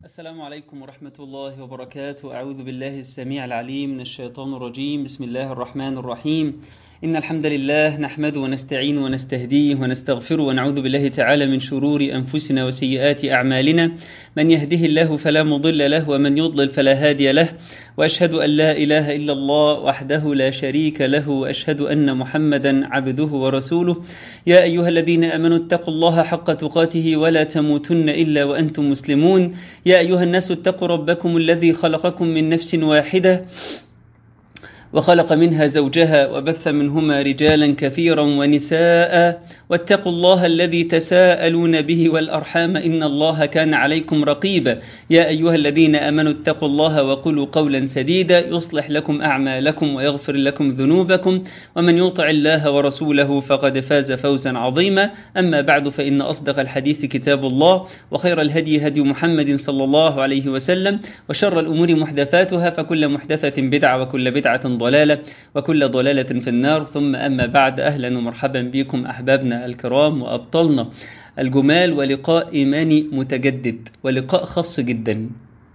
السلام عليكم ورحمة الله وبركاته أعوذ بالله السميع العليم من الشيطان الرجيم بسم الله الرحمن الرحيم إن الحمد لله نحمده ونستعين ونستهديه ونستغفره ونعوذ بالله تعالى من شرور أنفسنا وسيئات أعمالنا من يهده الله فلا مضل له ومن يضلل فلا هادي له وأشهد أن لا إله إلا الله وحده لا شريك له وأشهد أن محمدا عبده ورسوله يا أيها الذين أمنوا اتقوا الله حق تقاته ولا تموتن إلا وأنتم مسلمون يا أيها الناس اتقوا ربكم الذي خلقكم من نفس واحدة وخلق منها زوجها وبث منهما رجالا كثيرا ونساء واتقوا الله الذي تساءلون به والأرحام إن الله كان عليكم رقيبا يا أيها الذين أمنوا اتقوا الله وقولوا قولا سديدا يصلح لكم أعمالكم ويغفر لكم ذنوبكم ومن يطع الله ورسوله فقد فاز فوزا عظيما أما بعد فإن أصدق الحديث كتاب الله وخير الهدي هدي محمد صلى الله عليه وسلم وشر الأمور محدثاتها فكل محدثة بدعة وكل بدعة ضلالة وكل ضلالة في النار ثم أما بعد أهلا ومرحبا بكم أحبابنا الكرام وأبطالنا الجمال ولقاء إيماني متجدد ولقاء خاص جدا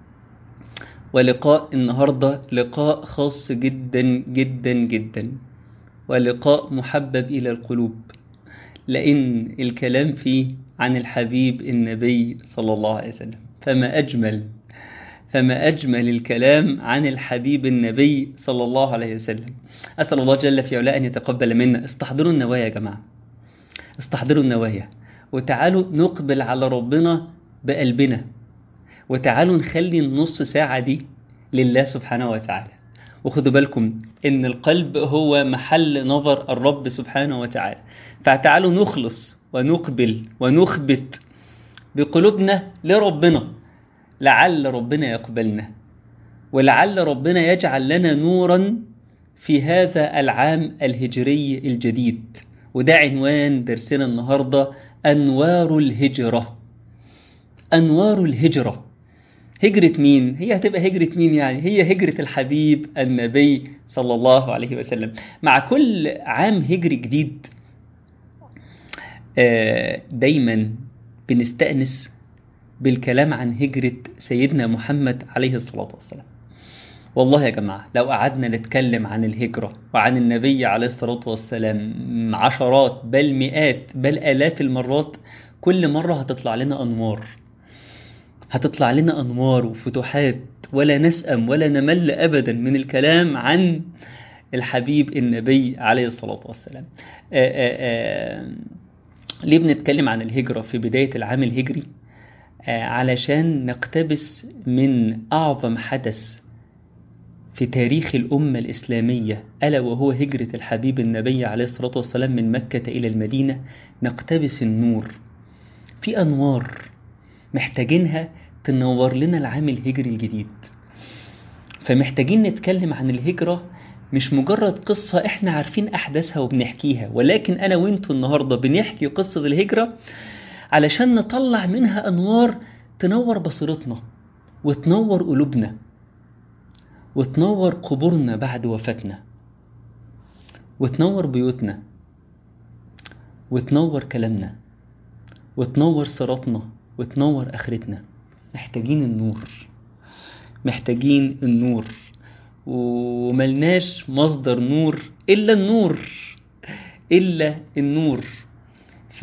ولقاء النهاردة لقاء خاص جدا جدا جدا ولقاء محبب إلى القلوب لأن الكلام فيه عن الحبيب النبي صلى الله عليه وسلم فما أجمل فما أجمل الكلام عن الحبيب النبي صلى الله عليه وسلم أسأل الله جل في علاه أن يتقبل منا استحضروا النوايا يا جماعة استحضروا النوايا وتعالوا نقبل على ربنا بقلبنا وتعالوا نخلي النص ساعة دي لله سبحانه وتعالى وخدوا بالكم ان القلب هو محل نظر الرب سبحانه وتعالى فتعالوا نخلص ونقبل ونخبت بقلوبنا لربنا لعل ربنا يقبلنا ولعل ربنا يجعل لنا نورا في هذا العام الهجري الجديد وده عنوان درسنا النهاردة أنوار الهجرة أنوار الهجرة هجرة مين؟ هي هتبقى هجرة مين يعني؟ هي هجرة الحبيب النبي صلى الله عليه وسلم مع كل عام هجري جديد دايما بنستأنس بالكلام عن هجرة سيدنا محمد عليه الصلاة والسلام والله يا جماعة لو قعدنا نتكلم عن الهجرة وعن النبي عليه الصلاة والسلام عشرات بل مئات بل آلاف المرات كل مرة هتطلع لنا أنوار هتطلع لنا أنوار وفتوحات ولا نسأم ولا نمل أبدا من الكلام عن الحبيب النبي عليه الصلاة والسلام آآ آآ ليه بنتكلم عن الهجرة في بداية العام الهجري علشان نقتبس من أعظم حدث في تاريخ الأمة الإسلامية ألا وهو هجرة الحبيب النبي عليه الصلاة والسلام من مكة إلى المدينة نقتبس النور في أنوار محتاجينها تنور لنا العام الهجري الجديد فمحتاجين نتكلم عن الهجرة مش مجرد قصة احنا عارفين أحداثها وبنحكيها ولكن أنا وانتوا النهاردة بنحكي قصة الهجرة علشان نطلع منها أنوار تنور بصيرتنا وتنور قلوبنا وتنور قبورنا بعد وفاتنا وتنور بيوتنا وتنور كلامنا وتنور صراطنا وتنور آخرتنا محتاجين النور محتاجين النور وملناش مصدر نور إلا النور إلا النور ف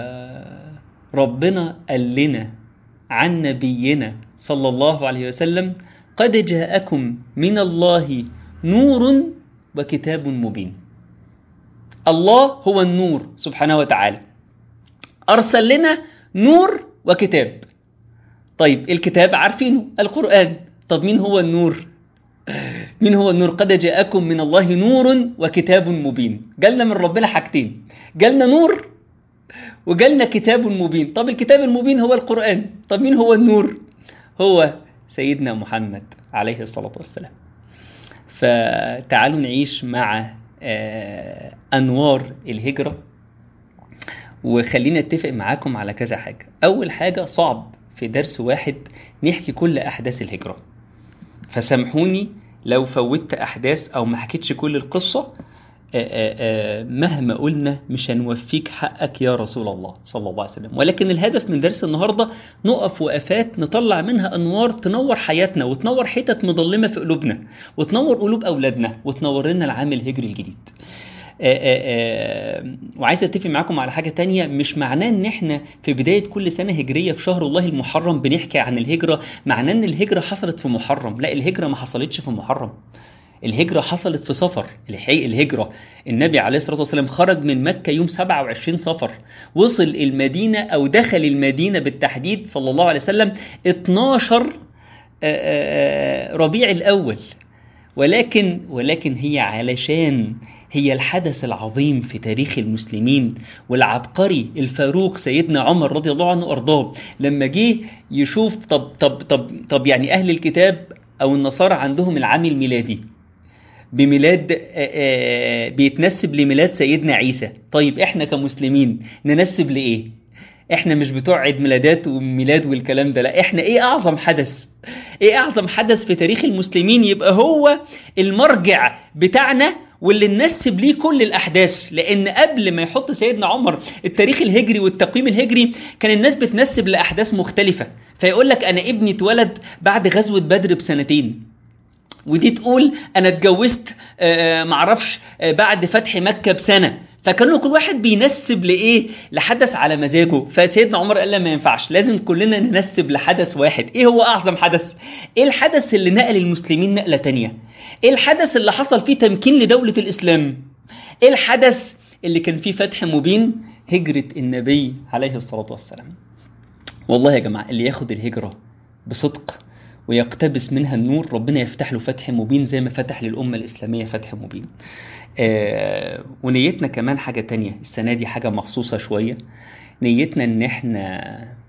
ربنا قال لنا عن نبينا صلى الله عليه وسلم قد جاءكم من الله نور وكتاب مبين الله هو النور سبحانه وتعالى أرسل لنا نور وكتاب طيب الكتاب عارفينه القرآن طب مين هو النور مين هو النور قد جاءكم من الله نور وكتاب مبين جالنا من ربنا حاجتين جالنا نور وجالنا كتاب مبين طب الكتاب المبين هو القرآن طب مين هو النور هو سيدنا محمد عليه الصلاة والسلام فتعالوا نعيش مع أنوار الهجرة وخلينا اتفق معاكم على كذا حاجة أول حاجة صعب في درس واحد نحكي كل أحداث الهجرة فسامحوني لو فوتت أحداث أو ما حكيتش كل القصة مهما قلنا مش هنوفيك حقك يا رسول الله صلى الله عليه وسلم ولكن الهدف من درس النهاردة نقف وقفات نطلع منها أنوار تنور حياتنا وتنور حتت مظلمة في قلوبنا وتنور قلوب أولادنا وتنور لنا العام الهجري الجديد وعايز اتفق معاكم على حاجة تانية مش معناه ان احنا في بداية كل سنة هجرية في شهر الله المحرم بنحكي عن الهجرة معناه ان الهجرة حصلت في محرم لا الهجرة ما حصلتش في محرم الهجرة حصلت في صفر الحقيقة الهجرة النبي عليه الصلاة والسلام خرج من مكة يوم 27 صفر وصل المدينة أو دخل المدينة بالتحديد صلى الله عليه وسلم 12 ربيع الأول ولكن ولكن هي علشان هي الحدث العظيم في تاريخ المسلمين والعبقري الفاروق سيدنا عمر رضي الله عنه وارضاه لما جه يشوف طب طب طب طب يعني اهل الكتاب او النصارى عندهم العام الميلادي بميلاد بيتنسب لميلاد سيدنا عيسى طيب احنا كمسلمين ننسب لايه احنا مش بتوع عيد ميلادات وميلاد والكلام ده لا احنا ايه اعظم حدث ايه اعظم حدث في تاريخ المسلمين يبقى هو المرجع بتاعنا واللي ننسب ليه كل الاحداث لان قبل ما يحط سيدنا عمر التاريخ الهجري والتقويم الهجري كان الناس بتنسب لاحداث مختلفه فيقول لك انا ابني اتولد بعد غزوه بدر بسنتين ودي تقول انا اتجوزت معرفش بعد فتح مكه بسنه فكانوا كل واحد بينسب لايه لحدث على مزاجه فسيدنا عمر قال لا ما ينفعش لازم كلنا ننسب لحدث واحد ايه هو اعظم حدث ايه الحدث اللي نقل المسلمين نقله تانية ايه الحدث اللي حصل فيه تمكين لدوله الاسلام ايه الحدث اللي كان فيه فتح مبين هجره النبي عليه الصلاه والسلام والله يا جماعه اللي ياخد الهجره بصدق ويقتبس منها النور ربنا يفتح له فتح مبين زي ما فتح للأمة الإسلامية فتح مبين آه ونيتنا كمان حاجة تانية السنة دي حاجة مخصوصة شوية نيتنا ان احنا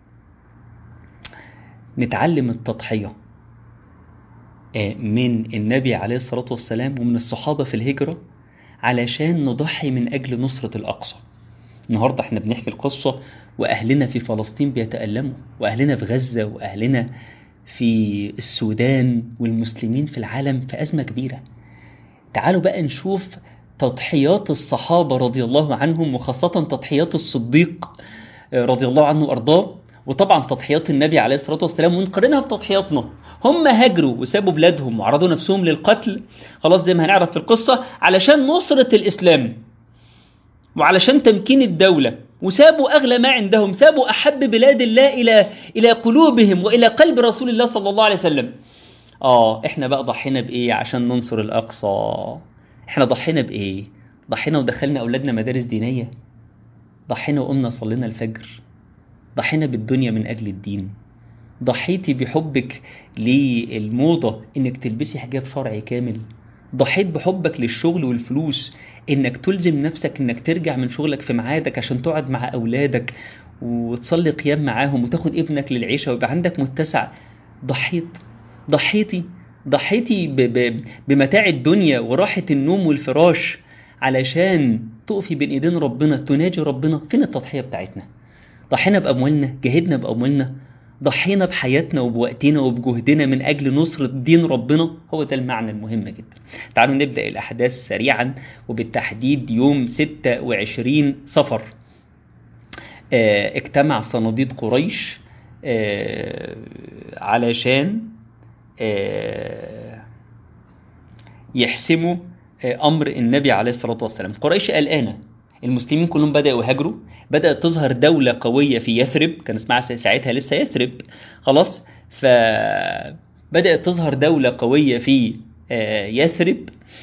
نتعلم التضحية آه من النبي عليه الصلاة والسلام ومن الصحابة في الهجرة علشان نضحي من أجل نصرة الأقصى النهاردة احنا بنحكي القصة وأهلنا في فلسطين بيتألموا وأهلنا في غزة وأهلنا في السودان والمسلمين في العالم في أزمة كبيرة تعالوا بقى نشوف تضحيات الصحابة رضي الله عنهم وخاصة تضحيات الصديق رضي الله عنه وأرضاه وطبعا تضحيات النبي عليه الصلاة والسلام ونقارنها بتضحياتنا هم هاجروا وسابوا بلادهم وعرضوا نفسهم للقتل خلاص زي ما هنعرف في القصة علشان نصرة الإسلام وعلشان تمكين الدولة وسابوا أغلى ما عندهم سابوا أحب بلاد الله إلى إلى قلوبهم وإلى قلب رسول الله صلى الله عليه وسلم آه إحنا بقى ضحينا بإيه عشان ننصر الأقصى إحنا ضحينا بإيه ضحينا ودخلنا أولادنا مدارس دينية ضحينا وقمنا صلينا الفجر ضحينا بالدنيا من أجل الدين ضحيتي بحبك للموضة إنك تلبسي حجاب شرعي كامل ضحيت بحبك للشغل والفلوس انك تلزم نفسك انك ترجع من شغلك في ميعادك عشان تقعد مع اولادك وتصلي قيام معاهم وتاخد ابنك للعيشة ويبقى عندك متسع ضحيت ضحيتي ضحيتي ب ب بمتاع الدنيا وراحة النوم والفراش علشان تقفي بين ايدين ربنا تناجي ربنا فين التضحية بتاعتنا ضحينا بأموالنا جهدنا بأموالنا ضحينا بحياتنا وبوقتنا وبجهدنا من أجل نصرة دين ربنا هو ده المعنى المهم جدا تعالوا نبدأ الأحداث سريعا وبالتحديد يوم 26 صفر اه اجتمع صناديد قريش اه علشان اه يحسموا أمر النبي عليه الصلاة والسلام قريش قلقانة المسلمين كلهم بدأوا يهاجروا بدأت تظهر دولة قوية في يثرب كان اسمها ساعتها لسه يثرب خلاص فبدأت تظهر دولة قوية في يثرب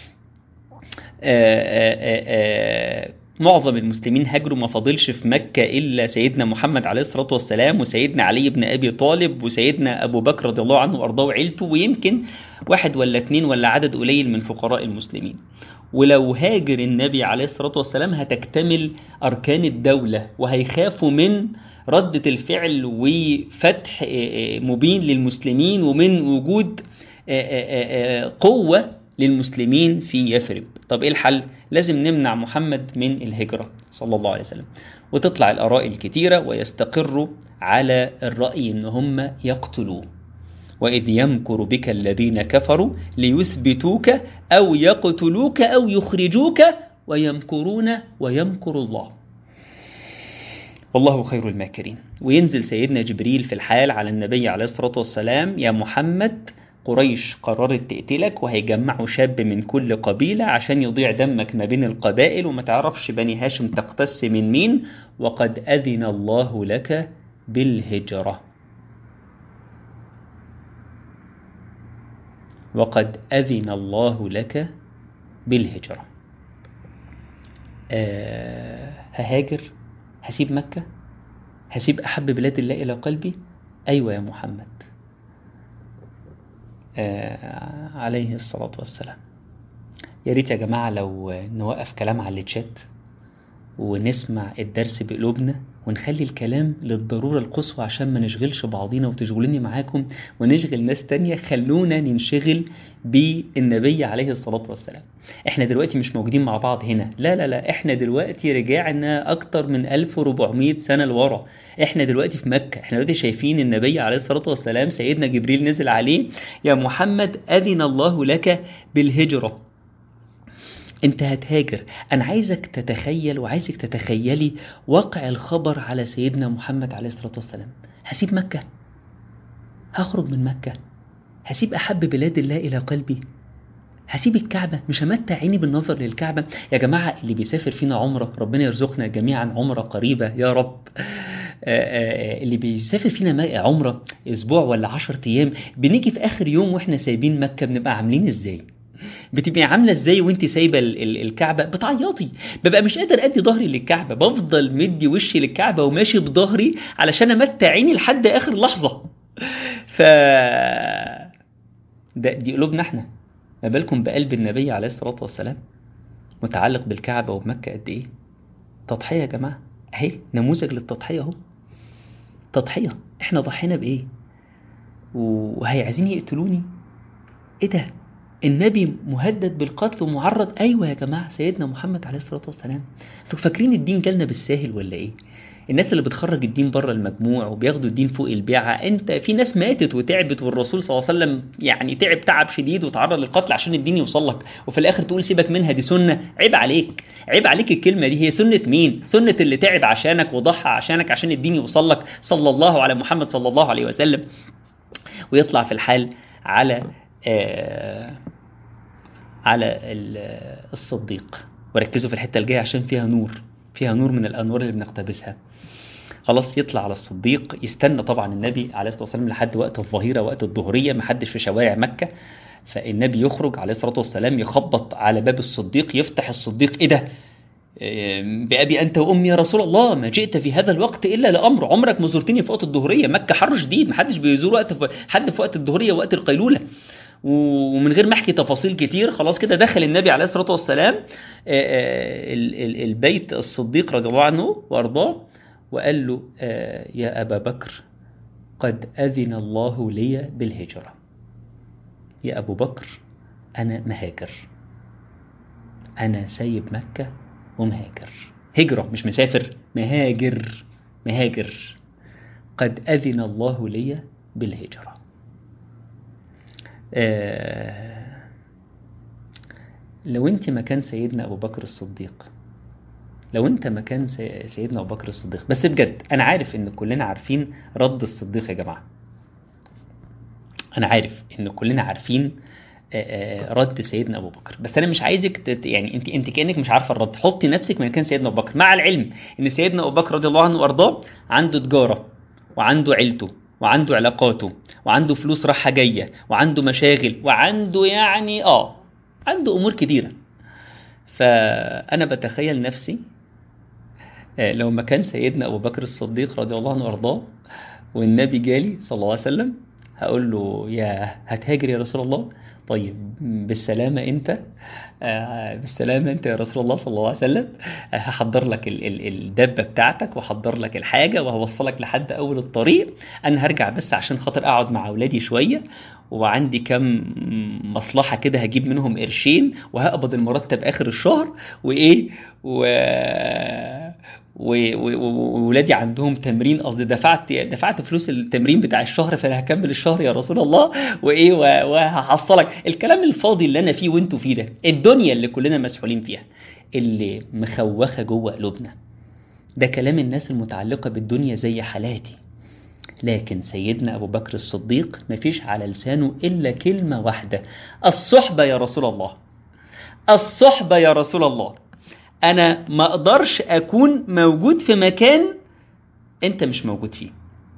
معظم المسلمين هاجروا ما فاضلش في مكة إلا سيدنا محمد عليه الصلاة والسلام وسيدنا علي بن أبي طالب وسيدنا أبو بكر رضي الله عنه وأرضاه وعيلته ويمكن واحد ولا اتنين ولا عدد قليل من فقراء المسلمين ولو هاجر النبي عليه الصلاة والسلام هتكتمل أركان الدولة وهيخافوا من ردة الفعل وفتح مبين للمسلمين ومن وجود قوة للمسلمين في يثرب طب إيه الحل؟ لازم نمنع محمد من الهجرة صلى الله عليه وسلم وتطلع الآراء الكتيرة ويستقروا على الرأي إن هم يقتلوه وإذ يمكر بك الذين كفروا ليثبتوك أو يقتلوك أو يخرجوك ويمكرون ويمكر الله والله خير الماكرين وينزل سيدنا جبريل في الحال على النبي عليه الصلاة والسلام يا محمد قريش قررت تقتلك وهيجمعوا شاب من كل قبيلة عشان يضيع دمك ما بين القبائل وما تعرفش بني هاشم تقتص من مين وقد أذن الله لك بالهجرة وقد أذن الله لك بالهجرة أه ههاجر هسيب مكة هسيب أحب بلاد الله إلى قلبي أيوة يا محمد آه عليه الصلاة والسلام يا ريت يا جماعة لو نوقف كلام على الشات ونسمع الدرس بقلوبنا ونخلي الكلام للضرورة القصوى عشان ما نشغلش بعضينا وتشغلوني معاكم ونشغل ناس تانية خلونا ننشغل بالنبي عليه الصلاة والسلام احنا دلوقتي مش موجودين مع بعض هنا لا لا لا احنا دلوقتي رجعنا اكتر من 1400 سنة لورا احنا دلوقتي في مكة احنا دلوقتي شايفين النبي عليه الصلاة والسلام سيدنا جبريل نزل عليه يا محمد أذن الله لك بالهجرة انت هتهاجر انا عايزك تتخيل وعايزك تتخيلي واقع الخبر على سيدنا محمد عليه الصلاة والسلام هسيب مكة هخرج من مكة هسيب أحب بلاد الله إلى قلبي هسيب الكعبة مش همتع عيني بالنظر للكعبة يا جماعة اللي بيسافر فينا عمرة ربنا يرزقنا جميعا عمرة قريبة يا رب اللي بيسافر فينا عمرة أسبوع ولا عشر أيام بنيجي في آخر يوم وإحنا سايبين مكة بنبقى عاملين إزاي بتبقي عامله ازاي وانت سايبه الكعبه بتعيطي ببقى مش قادر ادي ظهري للكعبه بفضل مدي وشي للكعبه وماشي بظهري علشان امتع عيني لحد اخر لحظه ف ده دي قلوبنا احنا ما بالكم بقلب النبي عليه الصلاه والسلام متعلق بالكعبه وبمكه قد ايه تضحيه يا جماعه اهي نموذج للتضحيه اهو تضحيه احنا ضحينا بايه وهي عايزين يقتلوني ايه ده النبي مهدد بالقتل ومعرض ايوه يا جماعه سيدنا محمد عليه الصلاه والسلام انتوا فاكرين الدين جالنا بالساهل ولا ايه الناس اللي بتخرج الدين بره المجموع وبياخدوا الدين فوق البيعه انت في ناس ماتت وتعبت والرسول صلى الله عليه وسلم يعني تعب تعب شديد وتعرض للقتل عشان الدين يوصل لك وفي الاخر تقول سيبك منها دي سنه عيب عليك عيب عليك الكلمه دي هي سنه مين سنه اللي تعب عشانك وضحى عشانك عشان الدين يوصل لك صلى الله على محمد صلى الله عليه وسلم ويطلع في الحال على آه على الصديق وركزوا في الحته الجايه عشان فيها نور فيها نور من الانوار اللي بنقتبسها خلاص يطلع على الصديق يستنى طبعا النبي عليه الصلاه والسلام لحد وقت الظهيره وقت الظهريه ما حدش في شوارع مكه فالنبي يخرج عليه الصلاه والسلام يخبط على باب الصديق يفتح الصديق ايه ده بأبي أنت وأمي يا رسول الله ما جئت في هذا الوقت إلا لأمر عمرك ما زرتني في وقت الظهرية مكة حر شديد ما حدش بيزور وقت في حد في وقت الظهرية وقت القيلولة ومن غير ما احكي تفاصيل كتير خلاص كده دخل النبي عليه الصلاه والسلام البيت الصديق رضي الله عنه وارضاه وقال له يا ابا بكر قد اذن الله لي بالهجره يا ابو بكر انا مهاجر انا سايب مكه ومهاجر هجره مش مسافر مهاجر مهاجر قد اذن الله لي بالهجره آه لو انت مكان سيدنا ابو بكر الصديق لو انت مكان سيدنا ابو بكر الصديق بس بجد انا عارف ان كلنا عارفين رد الصديق يا جماعه انا عارف ان كلنا عارفين آه رد سيدنا ابو بكر بس انا مش عايزك تت يعني انت انت كانك مش عارفه الرد حطي نفسك مكان سيدنا ابو بكر مع العلم ان سيدنا ابو بكر رضي الله عنه وارضاه عنده تجاره وعنده عيلته وعنده علاقاته وعنده فلوس رايحة جاية وعنده مشاغل وعنده يعني اه عنده امور كتيرة فانا بتخيل نفسي لو ما كان سيدنا ابو بكر الصديق رضي الله عنه وارضاه والنبي جالي صلى الله عليه وسلم هقول له يا هتهاجر يا رسول الله طيب بالسلامة انت آه بالسلامة انت يا رسول الله صلى الله عليه وسلم آه هحضر لك ال ال الدبة بتاعتك وهحضر لك الحاجة وهوصلك لحد اول الطريق انا هرجع بس عشان خاطر اقعد مع اولادي شوية وعندي كم مصلحة كده هجيب منهم قرشين وهقبض المرتب اخر الشهر وايه و وولادي عندهم تمرين قصدي دفعت دفعت فلوس التمرين بتاع الشهر فانا هكمل الشهر يا رسول الله وايه وهحصلك الكلام الفاضي اللي انا فيه وانتوا فيه ده الدنيا اللي كلنا مسحولين فيها اللي مخوخة جوه قلوبنا ده كلام الناس المتعلقة بالدنيا زي حالاتي لكن سيدنا أبو بكر الصديق مفيش على لسانه إلا كلمة واحدة الصحبة يا رسول الله الصحبة يا رسول الله أنا ما أقدرش أكون موجود في مكان أنت مش موجود فيه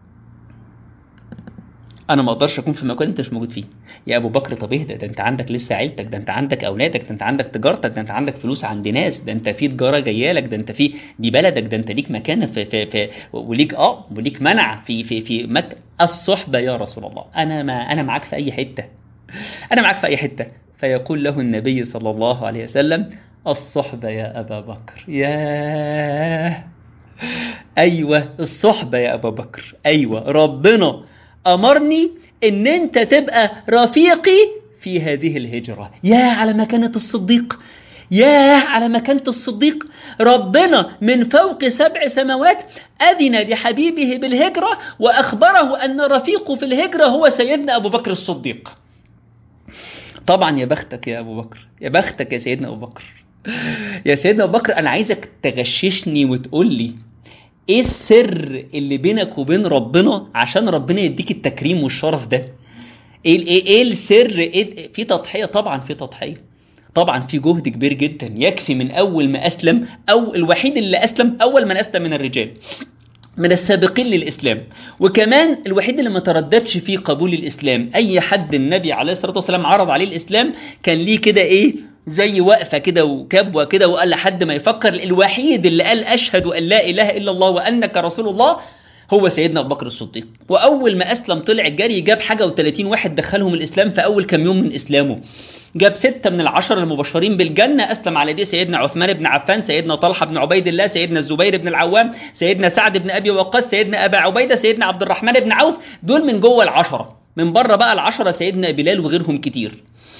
انا ما اقدرش اكون في مكان انت مش موجود فيه يا ابو بكر طب اهدى ده انت عندك لسه عيلتك ده انت عندك اولادك ده انت عندك تجارتك ده انت عندك فلوس عند ناس ده انت في تجاره جايه لك ده انت في دي بلدك ده انت ليك مكانه في في في وليك اه وليك منع في في في مك الصحبه يا رسول الله انا ما انا معاك في اي حته انا معاك في اي حته فيقول له النبي صلى الله عليه وسلم الصحبه يا ابا بكر ياه ايوه الصحبه يا ابا بكر ايوه ربنا أمرني إن أنت تبقى رفيقي في هذه الهجرة يا على مكانة الصديق يا على مكانة الصديق ربنا من فوق سبع سماوات أذن لحبيبه بالهجرة وأخبره أن رفيقه في الهجرة هو سيدنا أبو بكر الصديق طبعا يا بختك يا أبو بكر يا بختك يا سيدنا أبو بكر يا سيدنا أبو بكر أنا عايزك تغششني وتقول لي ايه السر اللي بينك وبين ربنا عشان ربنا يديك التكريم والشرف ده ايه ايه, إيه السر إيه في تضحيه طبعا في تضحيه طبعا في جهد كبير جدا يكفي من اول ما اسلم او الوحيد اللي اسلم اول من اسلم من الرجال من السابقين للإسلام وكمان الوحيد اللي ما ترددش في قبول الإسلام أي حد النبي عليه الصلاة والسلام عرض عليه الإسلام كان ليه كده إيه زي وقفة كده وكبوة كده وقال لحد ما يفكر الوحيد اللي قال أشهد أن لا إله إلا الله وأنك رسول الله هو سيدنا أبو بكر الصديق وأول ما أسلم طلع الجري جاب حاجة و30 واحد دخلهم الإسلام في أول كم يوم من إسلامه جاب ستة من العشر المبشرين بالجنة أسلم على دي سيدنا عثمان بن عفان سيدنا طلحة بن عبيد الله سيدنا الزبير بن العوام سيدنا سعد بن أبي وقاص سيدنا أبا عبيدة سيدنا عبد الرحمن بن عوف دول من جوه العشرة من بره بقى العشرة سيدنا بلال وغيرهم كتير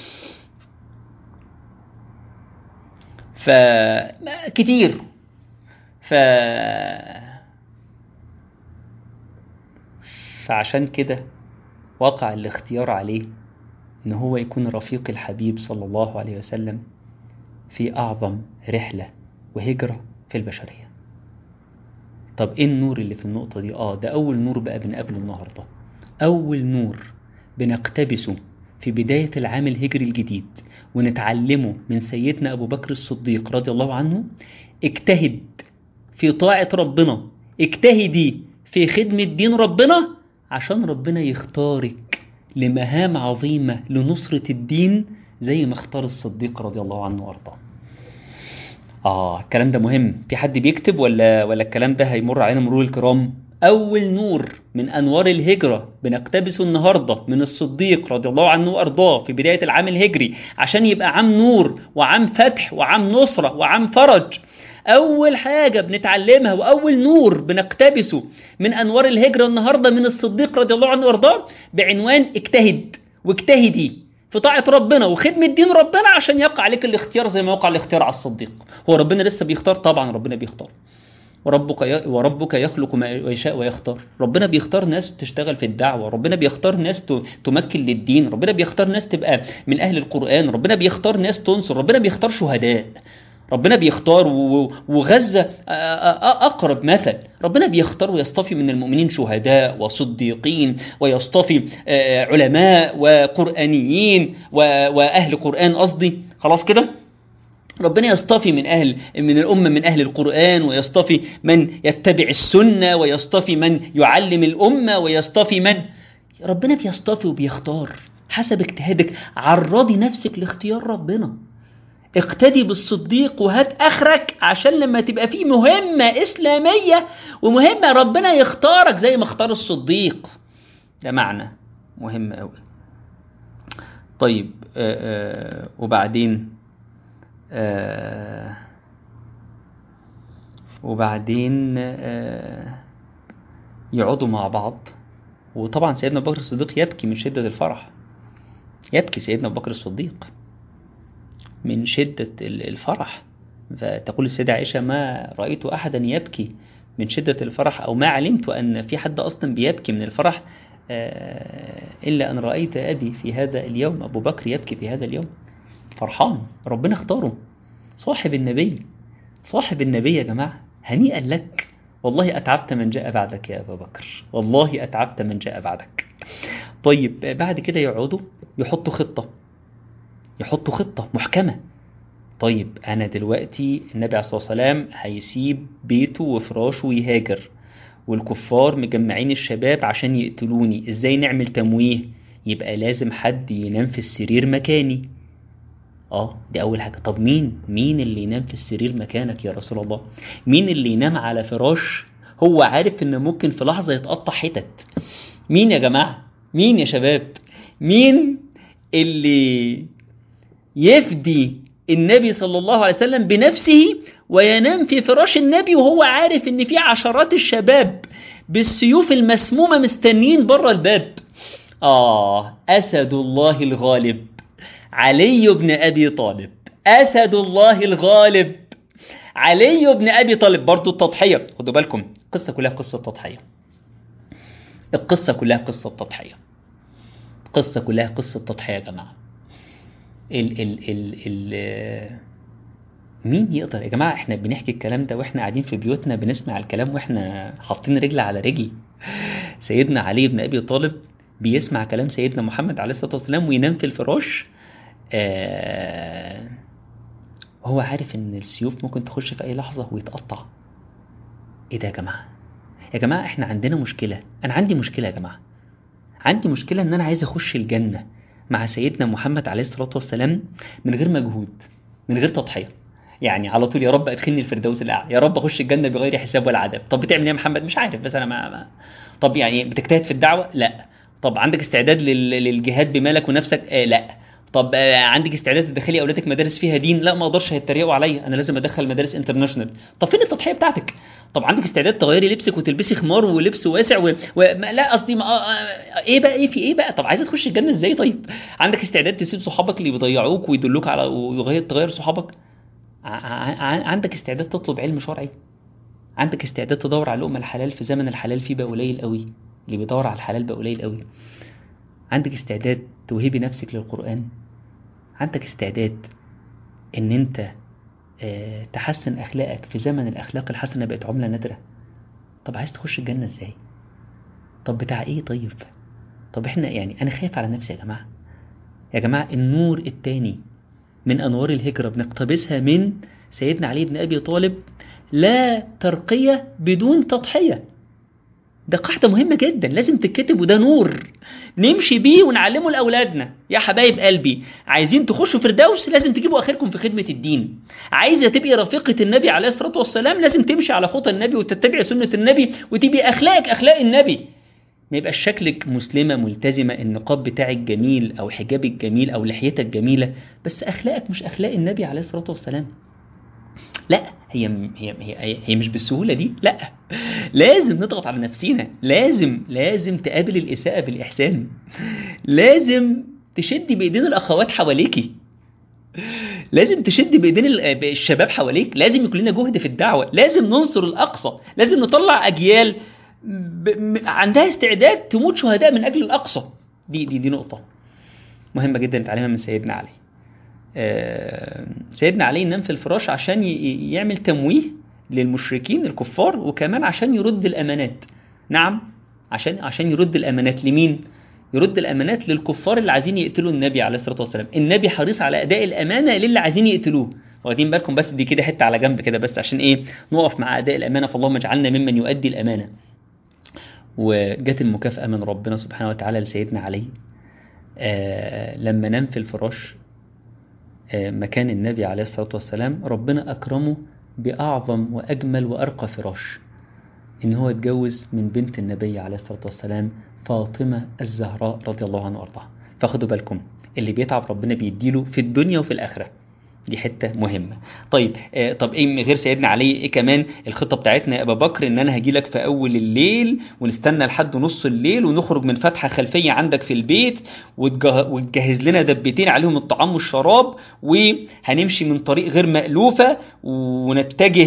ف كتير ف فعشان كده وقع الاختيار عليه ان هو يكون رفيق الحبيب صلى الله عليه وسلم في اعظم رحله وهجره في البشريه طب ايه النور اللي في النقطه دي اه ده اول نور بقى بنقابله النهارده اول نور بنقتبسه في بدايه العام الهجري الجديد ونتعلمه من سيدنا ابو بكر الصديق رضي الله عنه اجتهد في طاعه ربنا اجتهدي في خدمه دين ربنا عشان ربنا يختارك لمهام عظيمة لنصرة الدين زي ما اختار الصديق رضي الله عنه وارضاه آه الكلام ده مهم في حد بيكتب ولا ولا الكلام ده هيمر علينا مرور الكرام أول نور من أنوار الهجرة بنقتبسه النهاردة من الصديق رضي الله عنه وأرضاه في بداية العام الهجري عشان يبقى عام نور وعام فتح وعام نصرة وعام فرج أول حاجة بنتعلمها وأول نور بنقتبسه من أنوار الهجرة النهاردة من الصديق رضي الله عنه وارضاه بعنوان اجتهد واجتهدي في طاعة ربنا وخدمة دين ربنا عشان يقع عليك الاختيار زي ما وقع الاختيار على الصديق هو ربنا لسه بيختار طبعا ربنا بيختار وربك ي... وربك يخلق ما يشاء ويختار ربنا بيختار ناس تشتغل في الدعوة ربنا بيختار ناس ت... تمكن للدين ربنا بيختار ناس تبقى من أهل القرآن ربنا بيختار ناس تنصر ربنا بيختار شهداء ربنا بيختار وغزة أقرب مثل ربنا بيختار ويصطفي من المؤمنين شهداء وصديقين ويصطفي علماء وقرآنيين وأهل قرآن قصدي خلاص كده ربنا يصطفي من أهل من الأمة من أهل القرآن ويصطفي من يتبع السنة ويصطفي من يعلم الأمة ويصطفي من ربنا بيصطفي وبيختار حسب اجتهادك عرضي نفسك لاختيار ربنا اقتدي بالصديق وهات اخرك عشان لما تبقى في مهمة اسلامية ومهمة ربنا يختارك زي ما اختار الصديق ده معنى مهم قوي طيب آآ آآ وبعدين آآ وبعدين يقعدوا مع بعض وطبعا سيدنا ابو بكر الصديق يبكي من شدة الفرح يبكي سيدنا ابو بكر الصديق من شدة الفرح فتقول السيدة عائشة ما رأيت أحدا يبكي من شدة الفرح أو ما علمت أن في حد أصلا بيبكي من الفرح إلا أن رأيت أبي في هذا اليوم أبو بكر يبكي في هذا اليوم فرحان ربنا اختاره صاحب النبي صاحب النبي يا جماعة هنيئا لك والله أتعبت من جاء بعدك يا أبا بكر والله أتعبت من جاء بعدك طيب بعد كده يقعدوا يحطوا خطة يحطوا خطة محكمة طيب أنا دلوقتي النبي عليه الصلاة والسلام هيسيب بيته وفراشه ويهاجر والكفار مجمعين الشباب عشان يقتلوني ازاي نعمل تمويه يبقى لازم حد ينام في السرير مكاني اه دي اول حاجه طب مين مين اللي ينام في السرير مكانك يا رسول الله مين اللي ينام على فراش هو عارف ان ممكن في لحظه يتقطع حتت مين يا جماعه مين يا شباب مين اللي يفدي النبي صلى الله عليه وسلم بنفسه وينام في فراش النبي وهو عارف ان في عشرات الشباب بالسيوف المسمومه مستنيين بره الباب اه اسد الله الغالب علي بن ابي طالب اسد الله الغالب علي بن ابي طالب برضو التضحيه خدوا بالكم القصه كلها قصه تضحيه القصه كلها قصه تضحيه القصه كلها قصه تضحيه يا جماعه ال ال ال ال مين يقدر يا جماعه احنا بنحكي الكلام ده واحنا قاعدين في بيوتنا بنسمع الكلام واحنا حاطين رجل على رجل سيدنا علي بن ابي طالب بيسمع كلام سيدنا محمد عليه الصلاه والسلام وينام في الفراش آه هو عارف ان السيوف ممكن تخش في اي لحظه ويتقطع ايه ده يا جماعه يا جماعه احنا عندنا مشكله انا عندي مشكله يا جماعه عندي مشكله ان انا عايز اخش الجنه مع سيدنا محمد عليه الصلاه والسلام من غير مجهود من غير تضحيه يعني على طول يا رب ادخلني الفردوس الاعلى يا رب اخش الجنه بغير حساب ولا عذاب طب بتعمل ايه يا محمد مش عارف بس انا ما, ما. طب يعني بتجتهد في الدعوه لا طب عندك استعداد لل... للجهاد بمالك ونفسك آه لا طب آه عندك استعداد تدخلي اولادك مدارس فيها دين لا ما اقدرش هيتريقوا عليا انا لازم ادخل مدارس انترناشونال طب فين التضحيه بتاعتك طب عندك استعداد تغيري لبسك وتلبسي خمار ولبس واسع و... و... ما... لا قصدي ما... آه... ايه بقى ايه في ايه بقى طب عايزه تخش الجنه ازاي طيب عندك استعداد تسيب صحابك اللي بيضيعوك ويدلوك على ويغير تغير صحابك ع... ع... عندك استعداد تطلب علم شرعي عندك استعداد تدور على لقمه الحلال في زمن الحلال فيه بقى قليل قوي اللي بيدور على الحلال بقى قليل قوي عندك استعداد توهبي نفسك للقرآن عندك استعداد ان انت اه تحسن اخلاقك في زمن الاخلاق الحسنه بقت عمله نادره طب عايز تخش الجنه ازاي طب بتاع ايه طيب طب احنا يعني انا خايف على نفسي يا جماعه يا جماعه النور التاني من انوار الهجره بنقتبسها من سيدنا علي بن ابي طالب لا ترقيه بدون تضحيه ده قاعدة مهمة جدا لازم تتكتب وده نور نمشي بيه ونعلمه لأولادنا يا حبايب قلبي عايزين تخشوا فردوس لازم تجيبوا آخركم في خدمة الدين عايزة تبقي رفيقة النبي عليه الصلاة والسلام لازم تمشي على خطى النبي وتتبعي سنة النبي وتبقي أخلاقك أخلاق النبي ما يبقاش شكلك مسلمة ملتزمة النقاب بتاعك جميل أو حجابك جميل أو لحيتك جميلة بس أخلاقك مش أخلاق النبي عليه الصلاة والسلام لا هي هي هي, هي مش بالسهوله دي لا لازم نضغط على نفسينا لازم لازم تقابل الاساءه بالاحسان لازم تشدي بايدين الاخوات حواليكي لازم تشد بايدين الشباب حواليك لازم يكون لنا جهد في الدعوه لازم ننصر الاقصى لازم نطلع اجيال عندها استعداد تموت شهداء من اجل الاقصى دي دي دي نقطه مهمه جدا نتعلمها من سيدنا علي سيدنا علي نام في الفراش عشان يعمل تمويه للمشركين الكفار وكمان عشان يرد الامانات نعم عشان عشان يرد الامانات لمين يرد الامانات للكفار اللي عايزين يقتلوا النبي عليه الصلاه والسلام النبي حريص على اداء الامانه للي عايزين يقتلوه واخدين بالكم بس دي كده حته على جنب كده بس عشان ايه نقف مع اداء الامانه فاللهم اجعلنا ممن يؤدي الامانه وجت المكافاه من ربنا سبحانه وتعالى لسيدنا علي آه لما نام في الفراش مكان النبي عليه الصلاة والسلام ربنا أكرمه بأعظم وأجمل وأرقى فراش إن هو اتجوز من بنت النبي عليه الصلاة والسلام فاطمة الزهراء رضي الله عنها وأرضاها فخدوا بالكم اللي بيتعب ربنا بيديله في الدنيا وفي الآخرة دي حته مهمه طيب آه طب ايه غير سيدنا علي ايه كمان الخطه بتاعتنا يا ابا بكر ان انا هاجي لك في اول الليل ونستنى لحد نص الليل ونخرج من فتحه خلفيه عندك في البيت وتجهز لنا دبتين عليهم الطعام والشراب وهنمشي من طريق غير مألوفه ونتجه